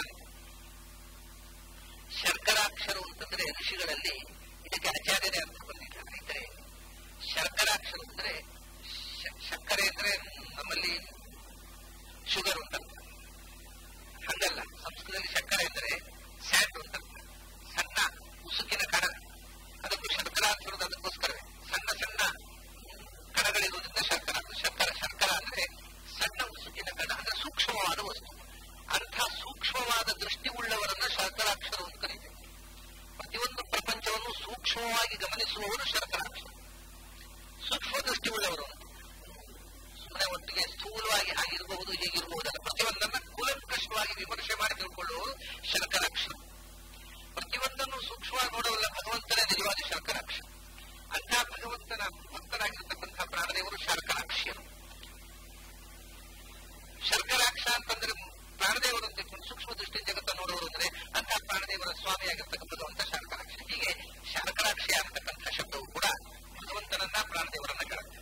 ಶರ್ಕರಾಕ್ಷರು ಅಂತಂದ್ರೆ ಋಷಿಗಳಲ್ಲಿ ಇದಕ್ಕೆ ಆಚಾರ್ಯರೇ ಅರ್ಥ ಬಂದಿದ್ದಾರೆ ಇದ್ರೆ ಶರ್ಕರಾಕ್ಷರು ಅಂದ್ರೆ ಸಕ್ಕರೆ ಅಂದ್ರೆ ನಮ್ಮಲ್ಲಿ ಶುಗರ್ ಉಂಟಲ್ಲ ಹಂಗಲ್ಲ ಸಂಸ್ಕೃತದಲ್ಲಿ ಸಕ್ಕರೆ ಎಂದರೆ ಸ್ಯಾಂಡ್ ಉಂಟಲ್ಲ ಸಣ್ಣ ಉಸುಕಿನ ಕಣ ಅದಕ್ಕೂ ಶರ್ಕರ ಅಂತ ಅದಕ್ಕೋಸ್ಕರವೇ ಸಣ್ಣ ಸಣ್ಣ ಕಣಗಳಿರುವುದರಿಂದ ಶರ್ಕರ ಶರ್ಕರ ಶರ್ಕರ ಅಂದ್ರೆ ಸಣ್ಣ ಉಸುಕಿನ ಕಣ ಅಂದ್ರೆ ಸೂಕ್ಷ್ಮವಾದ ವಸ್ತು ಅಂಥ ಸೂಕ್ಷ್ಮವಾದ ದೃಷ್ಟಿ ಉಳ್ಳವರನ್ನ ಶರ್ಕರಾಕ್ಷರು ಅಂತ ಕರೀತೇವೆ ಪ್ರತಿಯೊಂದು ಪ್ರಪಂಚವನ್ನು ಸೂಕ್ಷ್ಮವಾಗಿ ಗಮನಿಸುವವರು ಶರ್ಕರಾಕ್ಷರು ಸೂಕ್ಷ್ಮ ದೃಷ್ಟಿ ಉಳ್ಳವರು ಸುಮ್ಮನೆ ಒಟ್ಟಿಗೆ ಸ್ಥೂಲವಾಗಿ ಹಾಗಿರಬಹುದು ಹೀಗಿರಬಹುದಲ್ಲ ಪ್ರತಿಯೊಂದನ್ನ ಕೂಲಂಕಷವಾಗಿ ಅಂತರ್ಯಾಮಿಯಾಗಿರ್ತಕ್ಕಂಥದ್ದು ಶಾರಕರಾಕ್ಷ ಹೀಗೆ ಶಾರಕರಾಕ್ಷಿ ಅಂತಕ್ಕಂಥ ಶಬ್ದವು ಕೂಡ ಭಗವಂತನನ್ನ ಪ್ರಾಣದೇವರನ್ನ ಹೇಳುತ್ತೆ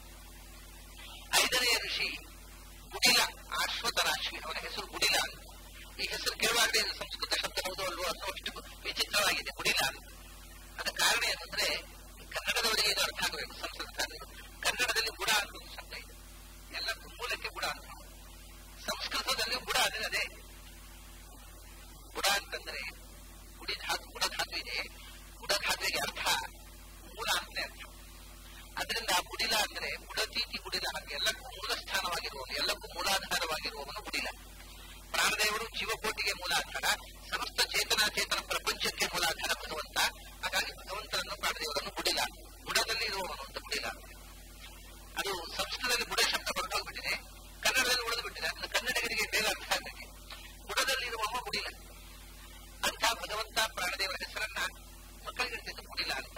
ಐದನೆಯ ಋಷಿ ಗುಡಿಲ ಆಶ್ವತರಾಶ್ವಿ ಅವನ ಹೆಸರು ಗುಡಿಲ ಅಂತ ಈ ಹೆಸರು ಕೇಳುವಾಗಲೇ ಇದು ಸಂಸ್ಕೃತ ಶಬ್ದ ಹೌದು ಅಲ್ವೋ ಅನ್ನುವಷ್ಟು ವಿಚಿತ್ರವಾಗಿದೆ ಗುಡಿಲ ಅಂತ ಅದ ಕಾರಣ ಏನಂದ್ರೆ ಕನ್ನಡದವರಿಗೆ ಇದು ಅರ್ಥ ಆಗಬೇಕು ಸಂಸ್ಕೃತ ಕನ್ನಡದಲ್ಲಿ ಗುಡ ಅಂತ ಒಂದು ಶಬ್ದ ಇದೆ ಎಲ್ಲ ಮೂಲಕ್ಕೆ ಗುಡ ಅಂತ ಸಂಸ್ಕೃತದಲ್ಲಿ ಗುಡ ಅಂದ್ರೆ ಅದೇ ಗುಡ ಅಂತಂದ್ರೆ ಗುಡಿ ಧಾತು ಗುಡ ಧಾತು ಇದೆ ಗುಡ ಧಾತುವಿಗೆ ಅರ್ಥ ಮೂಲ ಅಂತಲೇ ಅರ್ಥ ಅದರಿಂದ ಗುಡಿಲ ಅಂದ್ರೆ ಗುಡತೀತಿ ಗುಡಿಲ ಎಲ್ಲಕ್ಕೂ ಮೂಲ ಸ್ಥಾನವಾಗಿರುವವನು ಎಲ್ಲಕ್ಕೂ ಮೂಲಾಧಾರವಾಗಿರುವವನು ಗುಡಿಲ ಪ್ರಾಣದೇವರು ಜೀವಕೋಟಿಗೆ ಮೂಲಾಧಾರ ಸಮಸ್ತ ಚೇತನ ಚೇತನ ಪ್ರಪಂಚಕ್ಕೆ ಮೂಲಾಧಾರ ಭಗವಂತ ಹಾಗಾಗಿ ಭಗವಂತನನ್ನು ಪ್ರಾಣದೇವರನ್ನು ಗುಡಿಲ ಗುಡದಲ್ಲಿ ಇರುವವನು ಅಂತ ಗುಡಿಲ ಅದು ಸಂಸ್ಕೃತದಲ್ಲಿ ಗುಡ ಶಬ್ದ ಹೊರಟೋಗ್ಬಿಟ್ಟಿದೆ ಕನ್ನಡದಲ್ಲಿ ಉಳಿದು ಬಿಟ್ಟಿದೆ ಅದನ್ನು ಕನ್ನಡಿಗರಿಗೆ ಬೇಗ ಅರ್ಥ ಆಗಬೇಕು ಗುಡದಲ್ಲಿ ಇರುವವ ಗುಡಿಲ ಅಂತ ಭಗವಂತ ಪ್ರಾಣದೇವರ ಹೆಸರನ್ನ ಮಕ್ಕಳಿಗೆ ಇಡ್ತಿದ್ದು ಗುಡಿಲ ಅಂತ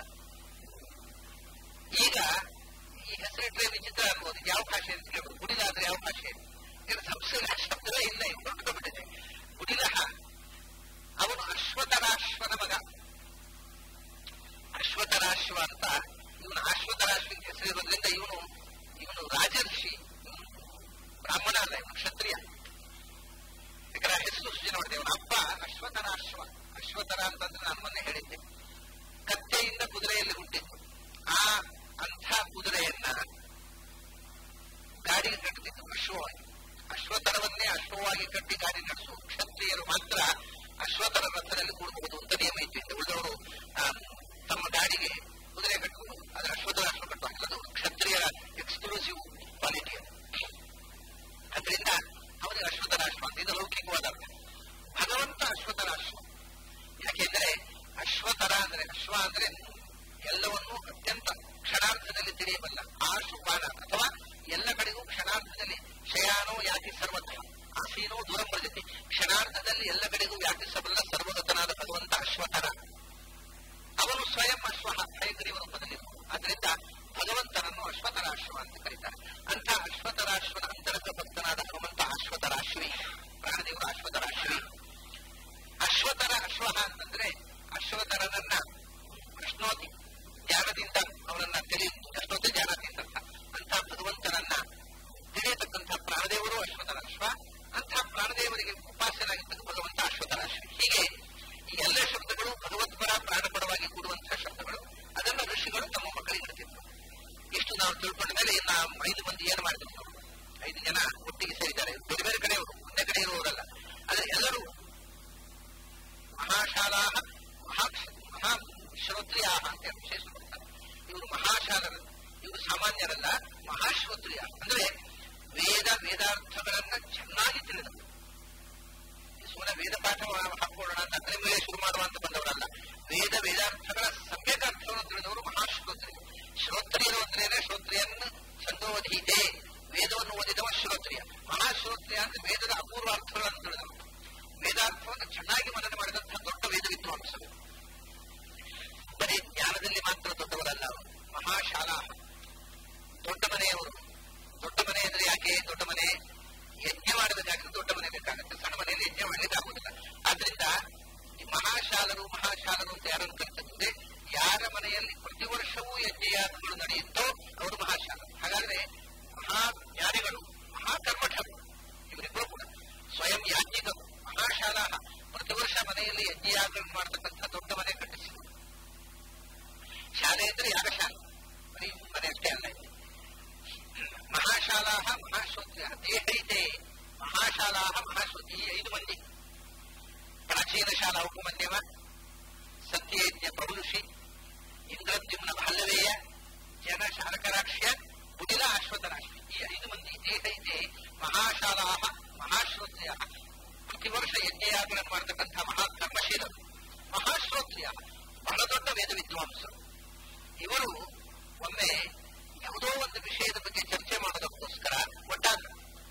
ಈಗ ಈ ಹೆಸರಿಟ್ರೆ ವಿಚಿತ್ರ ಅನ್ಬೋದು ಯಾವ ಭಾಷೆ ಅಂತ ಕೇಳಬಹುದು ಗುಡಿಲ ಆದ್ರೆ ಯಾವ ಭಾಷೆ ಸಂಸ್ಕೃತ ಶಬ್ದವೇ ಇಲ್ಲ ಹೊರಟುಬಿಟ್ಟಿದೆ ಗುಡಿಲ ಅವನು ಅಶ್ವತರಾಶ್ವನ ಮಗ ಅಶ್ವತರಾಶ್ವ ಅಂತ ಇವನು ಅಶ್ವತರಾಶ್ವ ಹೆಸರಿರೋದ್ರಿಂದ ಇವನು ಇವನು ರಾಜರ್ಷಿ ಬ್ರಾಹ್ಮಣ ಅಲ್ಲ ಇವನು ಕ್ಷತ್ರಿಯ ಯಾಕಂದ್ರೆ ಹೆಸರು ಸೂಚನೆ ಮಾಡಿದೆ ಅವನ ಅಪ್ಪ ಅಶ್ವತರಾಶ್ವ ಅಶ್ವತರ ಅಂತಂದ್ರೆ ನಾನು ಮೊನ್ನೆ ಹೇಳಿದ್ದೆ ಕತ್ತೆಯಿಂದ ಕುದುರೆಯಲ್ಲಿ ಹುಟ್ಟಿದ್ದು ಆ ಅಂಥ ಕುದುರೆಯನ್ನ ಗಾಡಿಗೆ ಕಟ್ಟುತ್ತಿದ್ದು ಅಶ್ವವಾಗಿ ಅಶ್ವತರವನ್ನೇ ಅಶ್ವವಾಗಿ ಕಟ್ಟಿ ಗಾಡಿ ನಡೆಸುವ ಕ್ಷತ್ರಿಯರು ಮಾತ್ರ ಅಶ್ವತರ ರಥದಲ್ಲಿ ಕೂಡಬಹುದು ಅಂತ ನಿಯಮ ಇತ್ತು ಉಳಿದವರು ತಮ್ಮ ಗಾಡಿಗೆ ಕುದುರೆ ಕಟ್ಟಬಹುದು ಆದ್ರೆ ಅಶ್ವತರ ಅಶ್ವ ಕಟ್ಟುವಾಗಿಲ್ಲ ಅದು ಕ್ಷತ್ರಿಯರ ಎಕ್ಸ್ಕ್ಲೂಸಿವ್ ಕ್ವಾಲಿಟಿ ಅದರಿಂದ ಅವನಿಗೆ ಅಶ್ವತರಾಶ್ವ ಅಂತ ಇದು ಲೌಕಿಕವಾದ ಅರ್ಥ ಭಗವಂತ ಅಶ್ವತರಾಶ್ವ ಯಾಕೆಂದ್ರೆ ಅಶ್ವತರ ಅಂದ್ರೆ ಅಶ್ವ ಅಂದ್ರೆ ಎಲ್ಲವನ್ನೂ ಅತ್ಯಂತ ಕ್ಷಣಾರ್ಥದಲ್ಲಿ ತಿಳಿಯಬಲ್ಲ ಆಶುಪಾನ ಅಥವಾ ಎಲ್ಲ ಕಡೆಗೂ ಕ್ಷಣಾರ್ಥದಲ್ಲಿ ಶಯಾನೋ ಯಾತಿ ಸರ್ವಥ ಆಸೀನೋ ದೂರಂ ಭಜತಿ ಕ್ಷಣಾರ್ಥದಲ್ಲಿ ಎಲ್ಲ ಕಡೆಗೂ ವ್ಯಾಪಿಸಬಲ್ಲ ಸರ್ವಗತನಾದ ಭಗವಂತ ಅಶ್ವತರ ಅವನು ಸ್ವಯಂ ಅಶ್ವ ಹಯಗ್ರೀವ ರೂಪದಲ್ಲಿ ಅದರಿಂದ ಭಗವಂತನನ್ನು ಅಶ್ವತರಾಶ್ವ ಅಂತ ಕರೀತಾರೆ ಅಂತ ಅಶ್ವತರಾಶ್ವನ ಅಂತರ್ಗ ಭಕ್ತನಾದ ಹನುಮಂತ ಅಶ್ವತರಾಶ್ವಿ ಪ್ರಾಣದೇವರ ಅಶ್ವತರಾಶ್ವಿ ಅಶ್ವತರ ಅಶ್ವ ಅಂತಂದ್ರೆ ಅಶ್ವತರನನ್ನ ಪ್ರಶ್ನೋತಿ ಜ್ಞಾನದಿಂದ ಅವನನ್ನ ತಿಳಿ ಪ್ರಶ್ನೋತಿ ಜ್ಞಾನದಿಂದ ಅಂತ ಭಗವಂತನನ್ನ ತಿಳಿಯತಕ್ಕಂಥ ಪ್ರಾಣದೇವರು ಅಶ್ವತರಾಶ್ವ ಅಂಥ ಪ್ರಾಣದೇವರಿಗೆ ಉಪಾಸನಾಗಿರ್ತಕ್ಕ ಭಗವಂತ ಅಶ್ವತರಾಶ್ವಿ ಹೀಗೆ ಈ ಎಲ್ಲ ಶಬ್ದಗಳು ಭಗವತ್ಪರ ಪ್ರಾಣಪರವಾಗಿ ಕೂಡುವಂತಹ ಶಬ್ದಗಳು ಅದನ್ನು ಋಷಿಗಳು ತಮ್ಮ ಮಕ್ಕಳಿಗೆ ಇಡ್ತಿದ್ರು ಇಷ್ಟು ನಾವು ತಿಳ್ಕೊಂಡ ಮೇಲೆ ಇನ್ನು ಐದು ಮಂದಿ ಏನು ಮಾಡ್ತಿದ್ರು ಐದು ಜನ ಒಟ್ಟಿಗೆ ಸೇರಿದ್ದಾರೆ ಬೇರೆ ಬೇರೆ ಕಡೆಯವರು ಒಂದೇ ಕಡೆ ಇರುವವರಲ್ಲ ಆದರೆ ಎಲ್ಲರೂ ಮಹಾಶಾಲಾ ಮಹಾ ಮಹಾ ಶ್ರೋತ್ರಿಯ ಅಂತ ವಿಶೇಷ ಕೊಡ್ತಾರೆ ಇವರು ಮಹಾಶಾಲರು ಇವರು ಸಾಮಾನ್ಯರಲ್ಲ ಮಹಾಶ್ರೋತ್ರಿಯ ಅಂದ್ರೆ ವೇದ ವೇದಾರ್ಥಗಳನ್ನ ಚೆನ್ನಾಗಿ ತಿಳಿದವರು ಸುಮ್ಮನೆ ವೇದ ಪಾಠ ಹಾಕೊಳ್ಳೋಣ ಅಂತ ಅಂದ್ರೆ ಮೇಲೆ ಶುರು ಮಾಡುವಂತ ಬಂದವರಲ್ಲ ವೇದ ವೇದಾರ್ಥಗಳ ಸಮ್ಯಕ ಅರ್ಥವನ್ನು ತಿಳಿದವರು ಮಹಾಶ್ರೋತ್ರಿಯ ಶ್ರೋತ್ರಿಯರು ಅಂದ್ರೇನೆ ಶ್ರೋತ್ರಿಯನ್ನು ಛಂದೋವಧೀತೆ ವೇದವನ್ನು ಓದಿದವ ಶ್ರೋತ್ರಿಯ ಮಹಾಶ್ರೋತ್ರಿಯ ಅಂದ್ರೆ ವೇದದ ಅಪೂರ್ವ ಅರ್ಥಗಳನ್ನು ತಿಳಿದವರು ವೇದಾರ್ಥವನ್ನು ಚೆನ್ನಾಗಿ ಮನನ ಮಾಡಿದಂತಹ ದೊಡ್ಡ ವೇದ ವಿದ್ವಾಂಸರು ಬರೀ ಜ್ಞಾನದಲ್ಲಿ ಮಾತ್ರ ದೊಡ್ಡವರಲ್ಲ ಅವರು ಮಹಾಶಾಲಾ ದೊಡ್ಡ ಮನೆಯವರು ದೊಡ್ಡ ಮನೆ ಅಂದ್ರೆ ಯಾಕೆ ದೊಡ್ಡ ಮನೆ ಯಜ್ಞ ಮಾಡಬೇಕಾದ್ರೆ ದೊಡ್ಡ ಮನೆ ಬೇಕಾಗುತ್ತೆ ಸಣ್ಣ ಮನೆಯಲ್ಲಿ ಯಜ್ಞ ಮಾಡ್ಲಿಕ್ಕೆ ಆಗುದಿಲ್ಲ ಆದ್ರಿಂದ ಈ ಮಹಾಶಾಲರು ಮಹಾಶಾಲರು ಅಂತ ಯಾರನ್ನು ಕರಿತಂದ್ರೆ ಯಾರ ಮನೆಯಲ್ಲಿ ಪ್ರತಿ ವರ್ಷವೂ ಯಜ್ಞಯಾಗಗಳು ನಡೆಯುತ್ತೋ ಅವರು ಮಹಾಶಾಲರು ಹಾಗಾದ್ರೆ ಮಹಾಜ್ಞಾನಿಗಳು ಮಹಾಕರ್ಮಠರು ಇವರಿಬ್ಬರು ಕೂಡ ಸ್ವಯಂ ಯಾಜ್ಞಿಕರು ಮಹಾಶಾಲಾ ಪ್ರತಿ ವರ್ಷ ಮನೆಯಲ್ಲಿ ಯಜ್ಞಯಾಗಗಳನ್ನು ಮಾಡತಕ್ಕಂಥ ದೊಡ್ಡ ಮನೆ ಕಟ್ಟಿಸಿದರು ಶಾಲೆ ಅಂದ್ರೆ ಯಾಗಶಾಲೆ ಬರೀ ಮನೆ ಅಷ್ಟೇ ಅಲ್ಲ ಮಹಾಶಾಲಾ ಮಹಾಶ್ರೋತ್ಯ ದೇಹ ಇದೆ ಮಹಾಶಾಲಾ ಮಹಾಶ್ರೋತಿ ಈ ಐದು ಮಂದಿ ಪ್ರಾಚೀನ ಶಾಲಾ ಉಪಮನ್ಯವ ಸತ್ಯಯಜ್ಞ ಪ್ರಭುಷಿ ಇಂದ್ರದ್ಯುಮ್ನ ಬಾಲ್ಯವೇಯ ಜನ ಶಾರಕರಾಕ್ಷ್ಯ ಕುಟಿಲ ಅಶ್ವತರಾಶ್ವಿ ಈ ಐದು ಮಂದಿ ದೇಹ ಇದೆ ಮಹಾಶಾಲಾ ಮಹಾಶ್ರೋತ್ರಿಯ ಪ್ರತಿ ವರ್ಷ ಯಜ್ಞಯಾಗಗಳನ್ನು ಮಾಡತಕ್ಕಂಥ ಮಹಾಕರ್ಮಶೀಲರು ಮಹಾಶ್ರೋತ್ರಿಯ ಬಹಳ ದೊಡ್ಡ ವೇದ ವಿದ್ವಾಂಸರು ಇವರು ಒಮ್ಮೆ ಯಾವುದೋ ಒಂದು ವಿಷಯದ ಬಗ್ಗೆ ಚರ್ಚೆ ಮಾಡೋದಕ್ಕೋಸ್ಕರ ಒಟ್ಟಾದ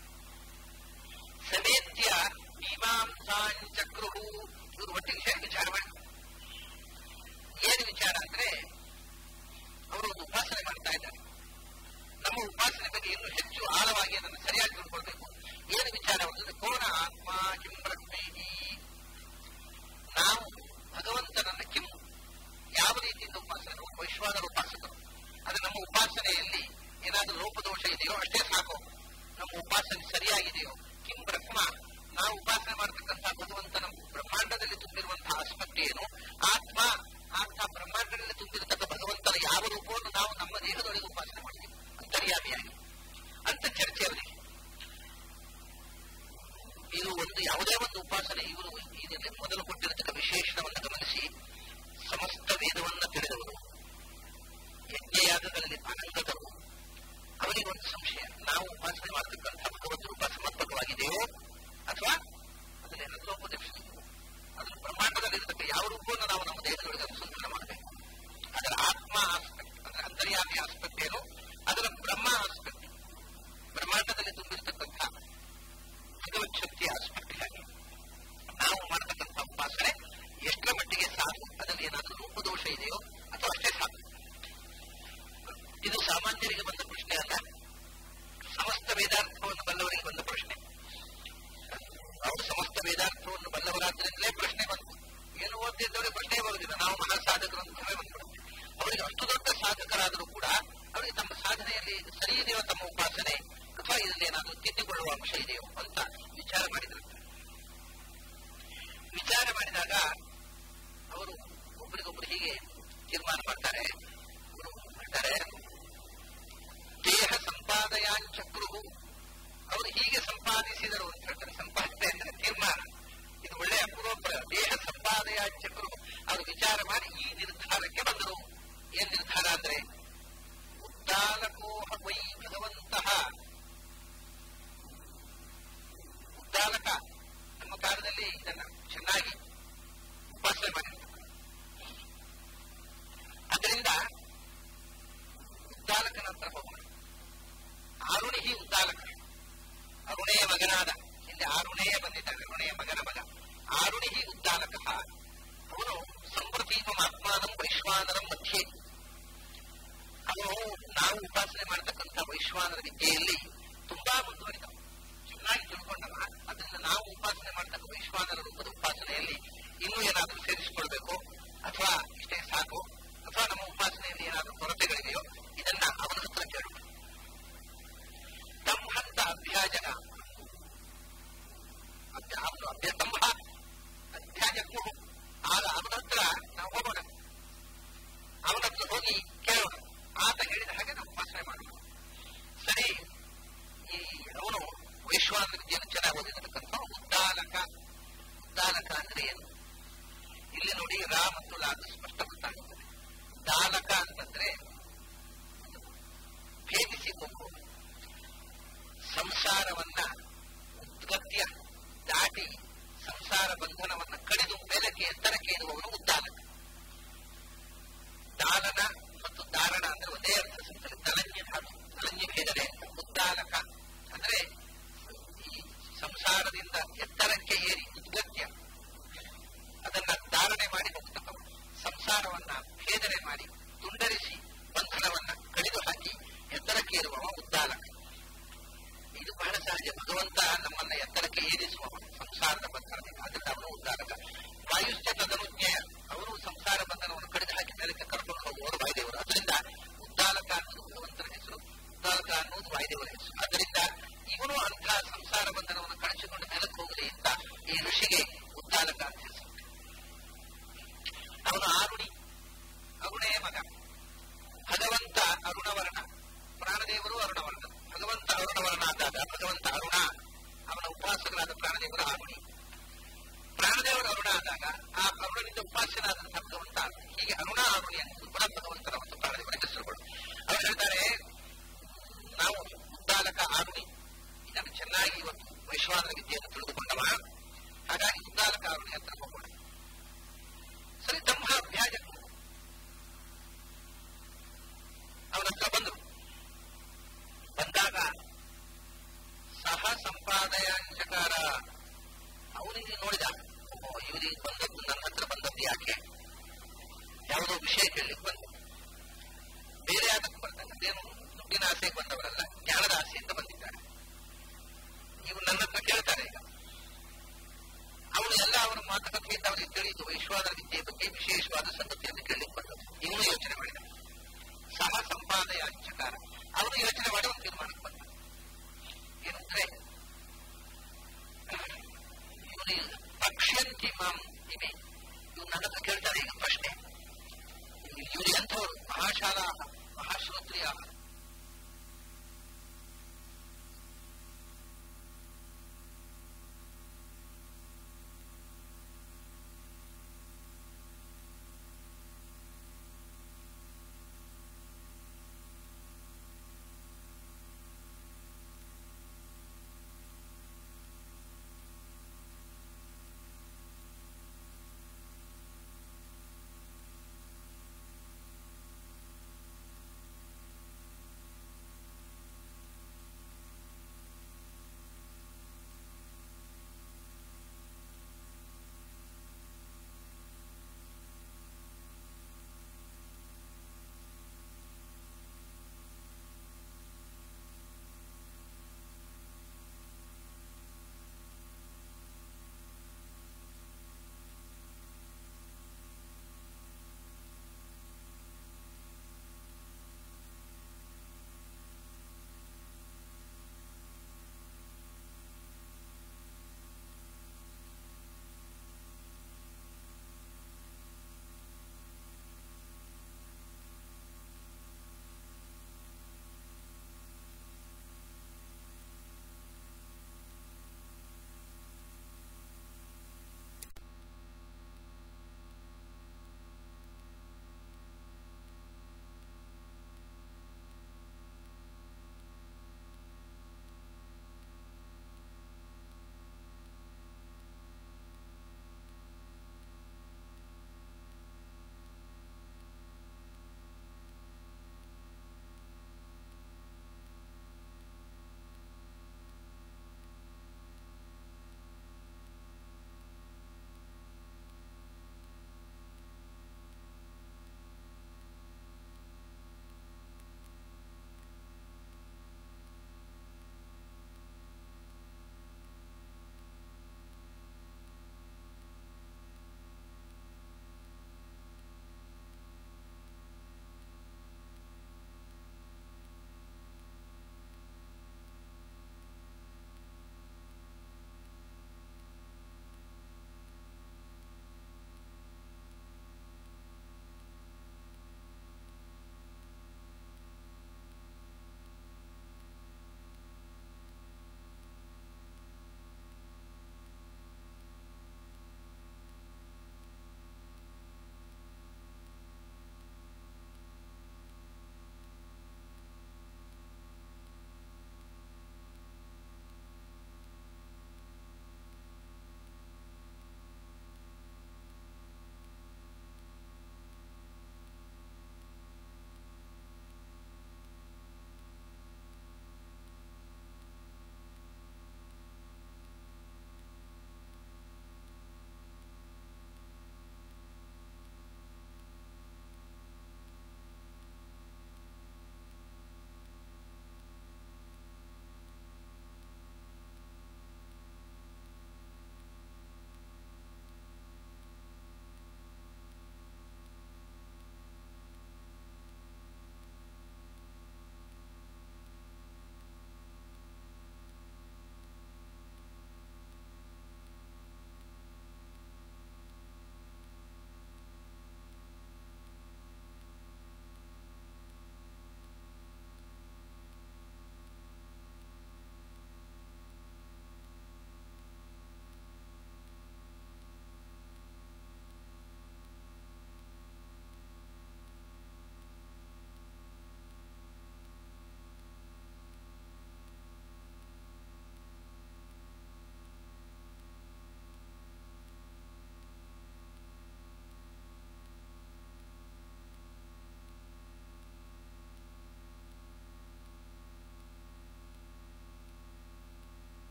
ಸಮೇತ್ಯ ಮೀಮಾಂಸಾಂಚಕ್ರು ಇವರು ಒಟ್ಟಿಗೆ ಸೇರಿ ವಿಚಾರ ಮಾಡಿ ಏನು ವಿಚಾರ ಅಂದ್ರೆ ಅವರು ಒಂದು ಉಪಾಸನೆ ಮಾಡ್ತಾ ಇದ್ದಾರೆ ನಮ್ಮ ಉಪಾಸನೆ ಬಗ್ಗೆ ಇನ್ನು ಹೆಚ್ಚು ಆಳವಾಗಿ ಅದನ್ನು ಸರಿಯಾಗಿ ತಿಳ್ಕೊಳ್ಬೇಕು ಏನು ವಿಚಾರ ಕೋನ ಆತ್ಮ ಕಿಂ ಬ್ರಹ್ಮೇಹಿ ನಾವು ಭಗವಂತನನ್ನ ಕಿಂ ಯಾವ ರೀತಿಯಿಂದ ಉಪಾಸನೆ ನಾವು ವೈಶ್ವಾನರ ಉಪಾಸಕರು ಅದು ನಮ್ಮ ಉಪಾಸನೆಯಲ್ಲಿ ಏನಾದರೂ ಲೋಪದೋಷ ಇದೆಯೋ ಅಷ್ಟೇ ಸಾಕು ನಮ್ಮ ಉಪಾಸನೆ ಸರಿಯಾಗಿದೆಯೋ ಕಿಂ ಬ್ರಹ್ಮ ನಾವು ಉಪಾಸನೆ ಮಾಡತಕ್ಕಂತಹ ಭಗವಂತನ ಬ್ರಹ್ಮಾಂಡದಲ್ಲಿ ತುಂಬಿರುವಂತಹ ಆಸ್ಪತ್ರೆ ಏನು ಆತ್ಮ ಆತ್ಮ ಬ್ರಹ್ಮಾಂಡದಲ್ಲಿ ತುಂಬಿರತಕ್ಕ ಭಗವಂತನ ಯಾವ ರೂಪವನ್ನು ನಾವು ನಮ್ಮ ದೇಹದೊಳಗೆ ಉಪಾಸನೆ ಮಾಡ್ತೀವಿ ಅಂತರ್ಯಾಮಿಯಾಗಿ ಅಂತ ಚರ್ಚೆ ಅವರಿಗೆ ಇದು ಒಂದು ಯಾವುದೇ ಒಂದು ಉಪಾಸನೆ ಇವರು ಇದರಲ್ಲಿ ಮೊದಲು ಕೊಟ್ಟಿರತಕ್ಕ ವಿಶೇಷಣವನ್ನು ಗಮನಿಸಿ ಸಮಸ್ತ ವೇದವನ್ನು ತಿಳಿದವರು ಯಜ್ಞಯಾಗಗಳಲ್ಲಿ ಅನಂಗತರು ಅವರಿಗೆ ಒಂದು ಸಂಶಯ ನಾವು ಉಪಾಸನೆ ಮಾಡತಕ್ಕಂತಹ ಭಗವಂತ ರೂಪ ಸಮರ್ಪಕವಾಗಿದೆಯೋ ಅಥವಾ ಅದರಲ್ಲಿ ಲೋಪದಕ್ಷಿಣೆ ಅದರ ಬ್ರಹ್ಮಾಂಡದಲ್ಲಿ ಇರತಕ್ಕ ಯಾವ ರೂಪವನ್ನು ನಾವು ನಮ್ಮ ದೇಹದೊಳಗೆ ಅನುಸಂಧಾನ ಮಾಡಬೇಕು ಅದರ ಆತ್ಮ ಆಸ್ಪೆಕ್ಟ್ ಅಂದ್ರೆ ಅಂತರ್ಯಾಮಿ ಆಸ್ಪೆಕ್ಟ್ ಏನು ಅದರ ಬ್ರಹ್ಮ ಆಸ್ಪೆಕ್ಟ್ ಬ್ರಹ್ಮಾಂಡದಲ್ಲಿ ತುಂಬಿರತಕ್ಕಂತಹ ಭಗವತ್ ಶಕ್ತಿಯ ಆಸ್ಪೆಕ್ಟ್ ಹಾಗೆ ನಾವು ಮಾಡತಕ್ಕಂಥ ಉಪಾಸನೆ ಎಷ್ಟರ ಮಟ್ಟಿಗೆ ಸಾಕು ಅದರಲ್ಲಿ ಏನಾದರೂ ರೂಪದೋಷ ಇದೆಯೋ ಅಥವಾ ಅಷ್ಟೇ ಸಾಕು ಇದು ಸಾಮಾನ್ಯರಿಗೆ ಬಂದ ಪ್ರಶ್ನೆ ಅಲ್ಲ ಸಮಸ್ತ ವೇದಾರ್ಥವನ್ನು ಬಲ್ಲವರಿಗೆ ಬಂದ ಪ್ರಶ್ನೆ ಅವರು ಸಮಸ್ತ ವೇದಾರ್ಥವನ್ನು ಬಲ್ಲವರಾದ್ರಿಂದಲೇ ಪ್ರಶ್ನೆ ಬಂತು ಏನು ಓದ್ತಿದ್ದವರಿಗೆ ಪ್ರಶ್ನೆ ಬರುವುದಿಲ್ಲ ನಾವು ಮಹಾ ಸಾಧಕರು ಅಂತಲೇ ಬಂದ್ಬಿಡುತ್ತೆ ಅವರಿಗೆ ಅಷ್ಟು ದೊಡ್ಡ ಸಾಧಕರಾದರೂ ಕೂಡ ಅವರಿಗೆ ತಮ್ಮ ಸಾಧನೆಯಲ್ಲಿ ಸರಿ ಇದೆಯೋ ತಮ್ಮ ಉಪಾಸನೆ ಅಥವಾ ಇದರಲ್ಲಿ ಏನಾದರೂ ತಿದ್ದಿಕೊಳ್ಳುವ ಅಂಶ ಇದೆಯೋ ಅಂತ ವಿಚಾರ ಮಾಡಿದ್ರು ವಿಚಾರ ಮಾಡಿದಾಗ ಅವರು ಒಬ್ಬರಿಗೊಬ್ಬರು ಹೀಗೆ ತೀರ್ಮಾನ ಮಾಡ್ತಾರೆ ಅವರು ಹೇಳ್ತಾರೆ ದೇಹ ಸಂಪಾದಯಾಂಚಕ್ರು ಅವರು ಹೀಗೆ ಸಂಪಾದಿಸಿದರು ಅಂತ ಹೇಳ್ತಾರೆ ಸಂಪಾದನೆ ಅಂದ್ರೆ ತೀರ್ಮಾನ ಇದು ಒಳ್ಳೆಯ ಅಪೂರ್ವ ದೇಹ ಸಂಪಾದಯಾಂಚಕ್ರು ಅವರು ವಿಚಾರ ಮಾಡಿ ಈ ನಿರ್ಧಾರಕ್ಕೆ ಬಂದರು ಏನ್ ನಿರ್ಧಾರ ಅಂದ್ರೆ ಉದ್ದಾಲಕೋಹ ವೈ ಭಗವಂತಹ ಉದ್ದಾಲಕ ನಮ್ಮ ಕಾಲದಲ್ಲಿ ಇದನ್ನ ಚೆನ್ನಾಗಿ ಉಪಾಸನೆ ಮಾಡಿರ್ತಾರೆ ಅದರಿಂದ ಉದ್ದಾಲಕನ ಹತ್ರ ಹೋಗೋಣ ಆರುಣಿಹಿ ಉದ್ದಾಲಕ ಅರುಣೆಯ ಮಗನಾದ ಇಲ್ಲಿ ಆರುಣೆಯ ಬಂದಿದ್ದಾನೆ ಅರುಣೆಯ ಮಗನ ಮಗ ಆರುಣಿಹಿ ಉದ್ದಾಲಕ ಅವನು ಸಂಪ್ರತೀಪಂ ಆತ್ಮಾನಂ ವೈಶ್ವಾನರಂ ಮಧ್ಯೆ ಅವನು ನಾವು ಉಪಾಸನೆ ಮಾಡತಕ್ಕಂಥ ವೈಶ್ವಾನರ ವಿದ್ಯೆಯಲ್ಲಿ ತುಂಬಾ ಮುಂದುವರಿದ ಚೆನ್ನಾಗಿ ತಿಳ್ಕೊಂಡವ ಅದರಿಂದ ನಾವು ಉಪಾಸನೆ ಮಾಡತಕ್ಕ ವೈಶ್ವಾನರ ರೂಪದ ಉಪಾಸನೆಯಲ್ಲಿ ಇನ್ನೂ ಏನಾದರೂ ಸೇರಿಸಿಕೊಳ್ಬೇಕು ಅಥವಾ ಇಷ್ಟೇ ಸಾಕು ಅಥವಾ ನಮ್ಮ ಉಪಾಸನೆಯಲ್ಲಿ ಏನಾದರೂ ಕೊರತೆಗಳಿದೆಯೋ ಇದನ್ನ ಅವನ ಹತ್ರ ಕೇಳೋಣ ತಂಹಂತ ಅಭ್ಯಾಜನ ಅವನು ಅಭ್ಯ ತಂಹ ಅಭ್ಯಾಜಕ್ಕೂ ಆಗ ಅವನ ಹತ್ರ ನಾವು ಹೋಗೋಣ ಅವನ ಹತ್ರ ಹೋಗಿ ಕೇಳೋಣ ಆತ ಹೇಳಿದ ಹಾಗೆ ನಾವು ಉಪಾಸನೆ ಮಾಡೋಣ ಸರಿ ಈ ಅವನು ವೈಶ್ವಾನ ವಿದ್ಯೆಯನ್ನು ಚೆನ್ನಾಗಿ ಓದಿರತಕ್ಕಂಥ ಉದ್ದಾಲಕ ಉದ್ದಾಲಕ ಅಂದ್ರೆ ಏನು ಇಲ್ಲಿ ನೋಡಿ ರಾ ಮತ್ತು ಲಾದ ಸ್ಪಷ್ಟ ಗೊತ್ತಾಗುತ್ತದೆ ದಾಲಕ ಅಂತಂದ್ರೆ ಭೇದಿಸಿ ಹೋಗುವುದು ಸಂಸಾರವನ್ನ ಉದ್ಗತ್ಯ ದಾಟಿ ಸಂಸಾರ ಬಂಧನವನ್ನ ಕಡಿದು ಬೆಲಕ್ಕೆ ಎತ್ತರಕ್ಕೆ ಇರುವವನು ಉದ್ದಾಲಕ ದಾಲನ ಮತ್ತು ದಾರಣ ಅಂದ್ರೆ ಒಂದೇ ಅರ್ಥ ಸಿಗ್ತದೆ ತಲಂಜಿ ಧಾತು ತಲಂಜಿ ಭೇದನೆ ಉದ್ದಾಲಕ ಅಂದ್ರೆ ಈ ಸಂಸಾರದಿಂದ ಎತ್ತರಕ್ಕೆ ಏರಿ ಉದ್ಗತ್ಯ ಅದನ್ನ ಧಾರಣೆ ಮಾಡಿ ಹೋಗ್ತಕ್ಕವ ಸಂಸಾರವನ್ನ ಭೇದನೆ ಮಾಡಿ ತುಂಡರಿಸಿ ಬಂಧನವನ್ನ ಕಡಿದು ಹಾಕಿ ಎತ್ತರಕ್ಕೆ ಇರುವವ ಉದ್ದಾಲಕ ಇದು ಬಹಳ ಸಹಜ ಭಗವಂತ ನಮ್ಮನ್ನ ಎತ್ತರಕ್ಕೆ ಏರಿಸುವವ ಸಂಸಾರದ ಬಂಧನದಿಂದ ಅದರಿಂದ ಅವನು ಉದ್ದಾಲಕ ವಾಯುಶ್ಚ ತದನುಜ್ಞೆಯ ಅವರು ಸಂಸಾರ ಬಂಧನವನ್ನು ಕಡಿದು ಹಾಕಿ ಮೇಲಕ್ಕೆ ಕರ್ಕೊಂಡು ಹೋಗುವವರು ವಾಯುದೇವರು ಅದರಿಂದ ಉದ್ದಾಲಕ ಅನ್ನೋದು ಭಗವಂತನ ಹೆಸರು ಉದ್ದಾಲಕ ಅನ್ನೋದು ವಾಯುದೇವರ ಹೆಸರು ಅದರಿಂದ ಇವನು ಅಂತಹ ಸಂಸಾರ ಬಂಧನವನ್ನು ಕಳಿಸಿಕೊಂಡು ಮೇಲಕ್ಕೆ ಹೋಗಲಿ ಅಂತ ಈ ಋಷಿಗೆ ಉದ್ದಾಲಕ ಅಂತ ಹೆಸರು ಅವನು ಆರುಣಿ ಅರುಣೆಯ ಮಗ ಭಗವಂತ ಅರುಣವರ್ಣ ಪ್ರಾಣದೇವರು ಅರುಣವರ್ಣ ಭಗವಂತ ಅರುಣವರ್ಣ ಆದಾಗ ಭಗವಂತ ಅರುಣ ಅವನ ಉಪಾಸಕರಾದ ಪ್ರಾಣದೇವರ ಆರುಣಿ ಪ್ರಾಣದೇವರ ಅರುಣ ಆದಾಗ ಆ ಅರುಣನಿಂದ ಉಪಾಸ್ಯನಾದಂತಹ ಭಗವಂತ ಹೀಗೆ ಅರುಣ ಅರುಣಿ ಅನ್ನೋದು ಕೂಡ ಭಗವಂತನ ಮತ್ತು ಪ್ರಾಣದೇವರ ಹೆಸರುಗಳು ಅವರು ಹೇಳ್ತಾರೆ ನಾವು ಉದ್ದಾಲಕ ಆರುಣಿ ಇದನ್ನು ಚೆನ್ನಾಗಿ ಇವತ್ತು ವೈಶ್ವಾನರ ವಿದ್ಯೆಯನ್ನು ತಿಳಿದುಕೊಂಡವ ಹಾಗಾಗಿ ಉದ್ದಾಲಕ ಆರುಣಿ ಹತ್ರ ಹೋಗೋಣ ಸರಿ ತಮ್ಮ ಅಭ್ಯಾಜಕ್ಕೂ ಅವನ ಹತ್ರ ಬಂದರು ಬಂದಾಗ ಸಹ ಸಂಪಾದಯಾಂಚಕಾರ ಅವನಿಗೆ ನೋಡಿದ ಓಹೋ ಇವರಿಗೆ ಬಂದದ್ದು ನನ್ನ ಹತ್ರ ಬಂದದ್ದು ಯಾಕೆ ಯಾವುದೋ ವಿಷಯ ಕೇಳಲಿಕ್ಕೆ ಬಂದ ಬೇರೆ ಅದಕ್ಕೆ ಬರ್ತಾರೆ ಅದೇನು ದುಡ್ಡಿನ ಆಸೆಗೆ ಬಂದವರಲ್ಲ ಜ್ಞಾನದ ಆಸೆಯಿಂದ ಬಂದಿದ್ದಾರೆ ಇವರು ನನ್ನ ಹತ್ರ ಕೇಳ್ತಾರೆ ಈಗ ಅವನು ಎಲ್ಲ ಅವರ ಮಾತುಕತೆ ಅಂತ ಅವನಿಗೆ ತಿಳಿಯಿತು ವೈಶ್ವಾನರ ವಿದ್ಯೆಯ ಬಗ್ಗೆ ವಿಶೇಷವಾದ ಸಂಗತಿಯನ್ನು ಕೇಳಲಿಕ್ಕೆ ಬಂದದ್ದು ಇವನು ಯೋಚನೆ ಮಾಡಿದ ಸಹ ಸಂಪಾದಯ ಅಂಚಕಾರ ಅವನು ಯೋಚನೆ ಮಾಡಿ ಒಂದು ತೀರ್ಮಾನಕ್ಕೆ ಬಂದ ಏನಂದ್ರೆ ಇವನು ಪಕ್ಷ್ಯಂತಿ ಮಾಂ ಇಮೆ ಇವ್ನು ನನ್ನ ಹತ್ರ ಕೇಳ್ತಾರೆ ಈಗ ಪ್ರಶ್ನೆ ಇವರು ಎಂಥವ್ರು ಮಹಾಶಾಲಾ ಮಹಾಶ್ರೋತ್ರಿಯ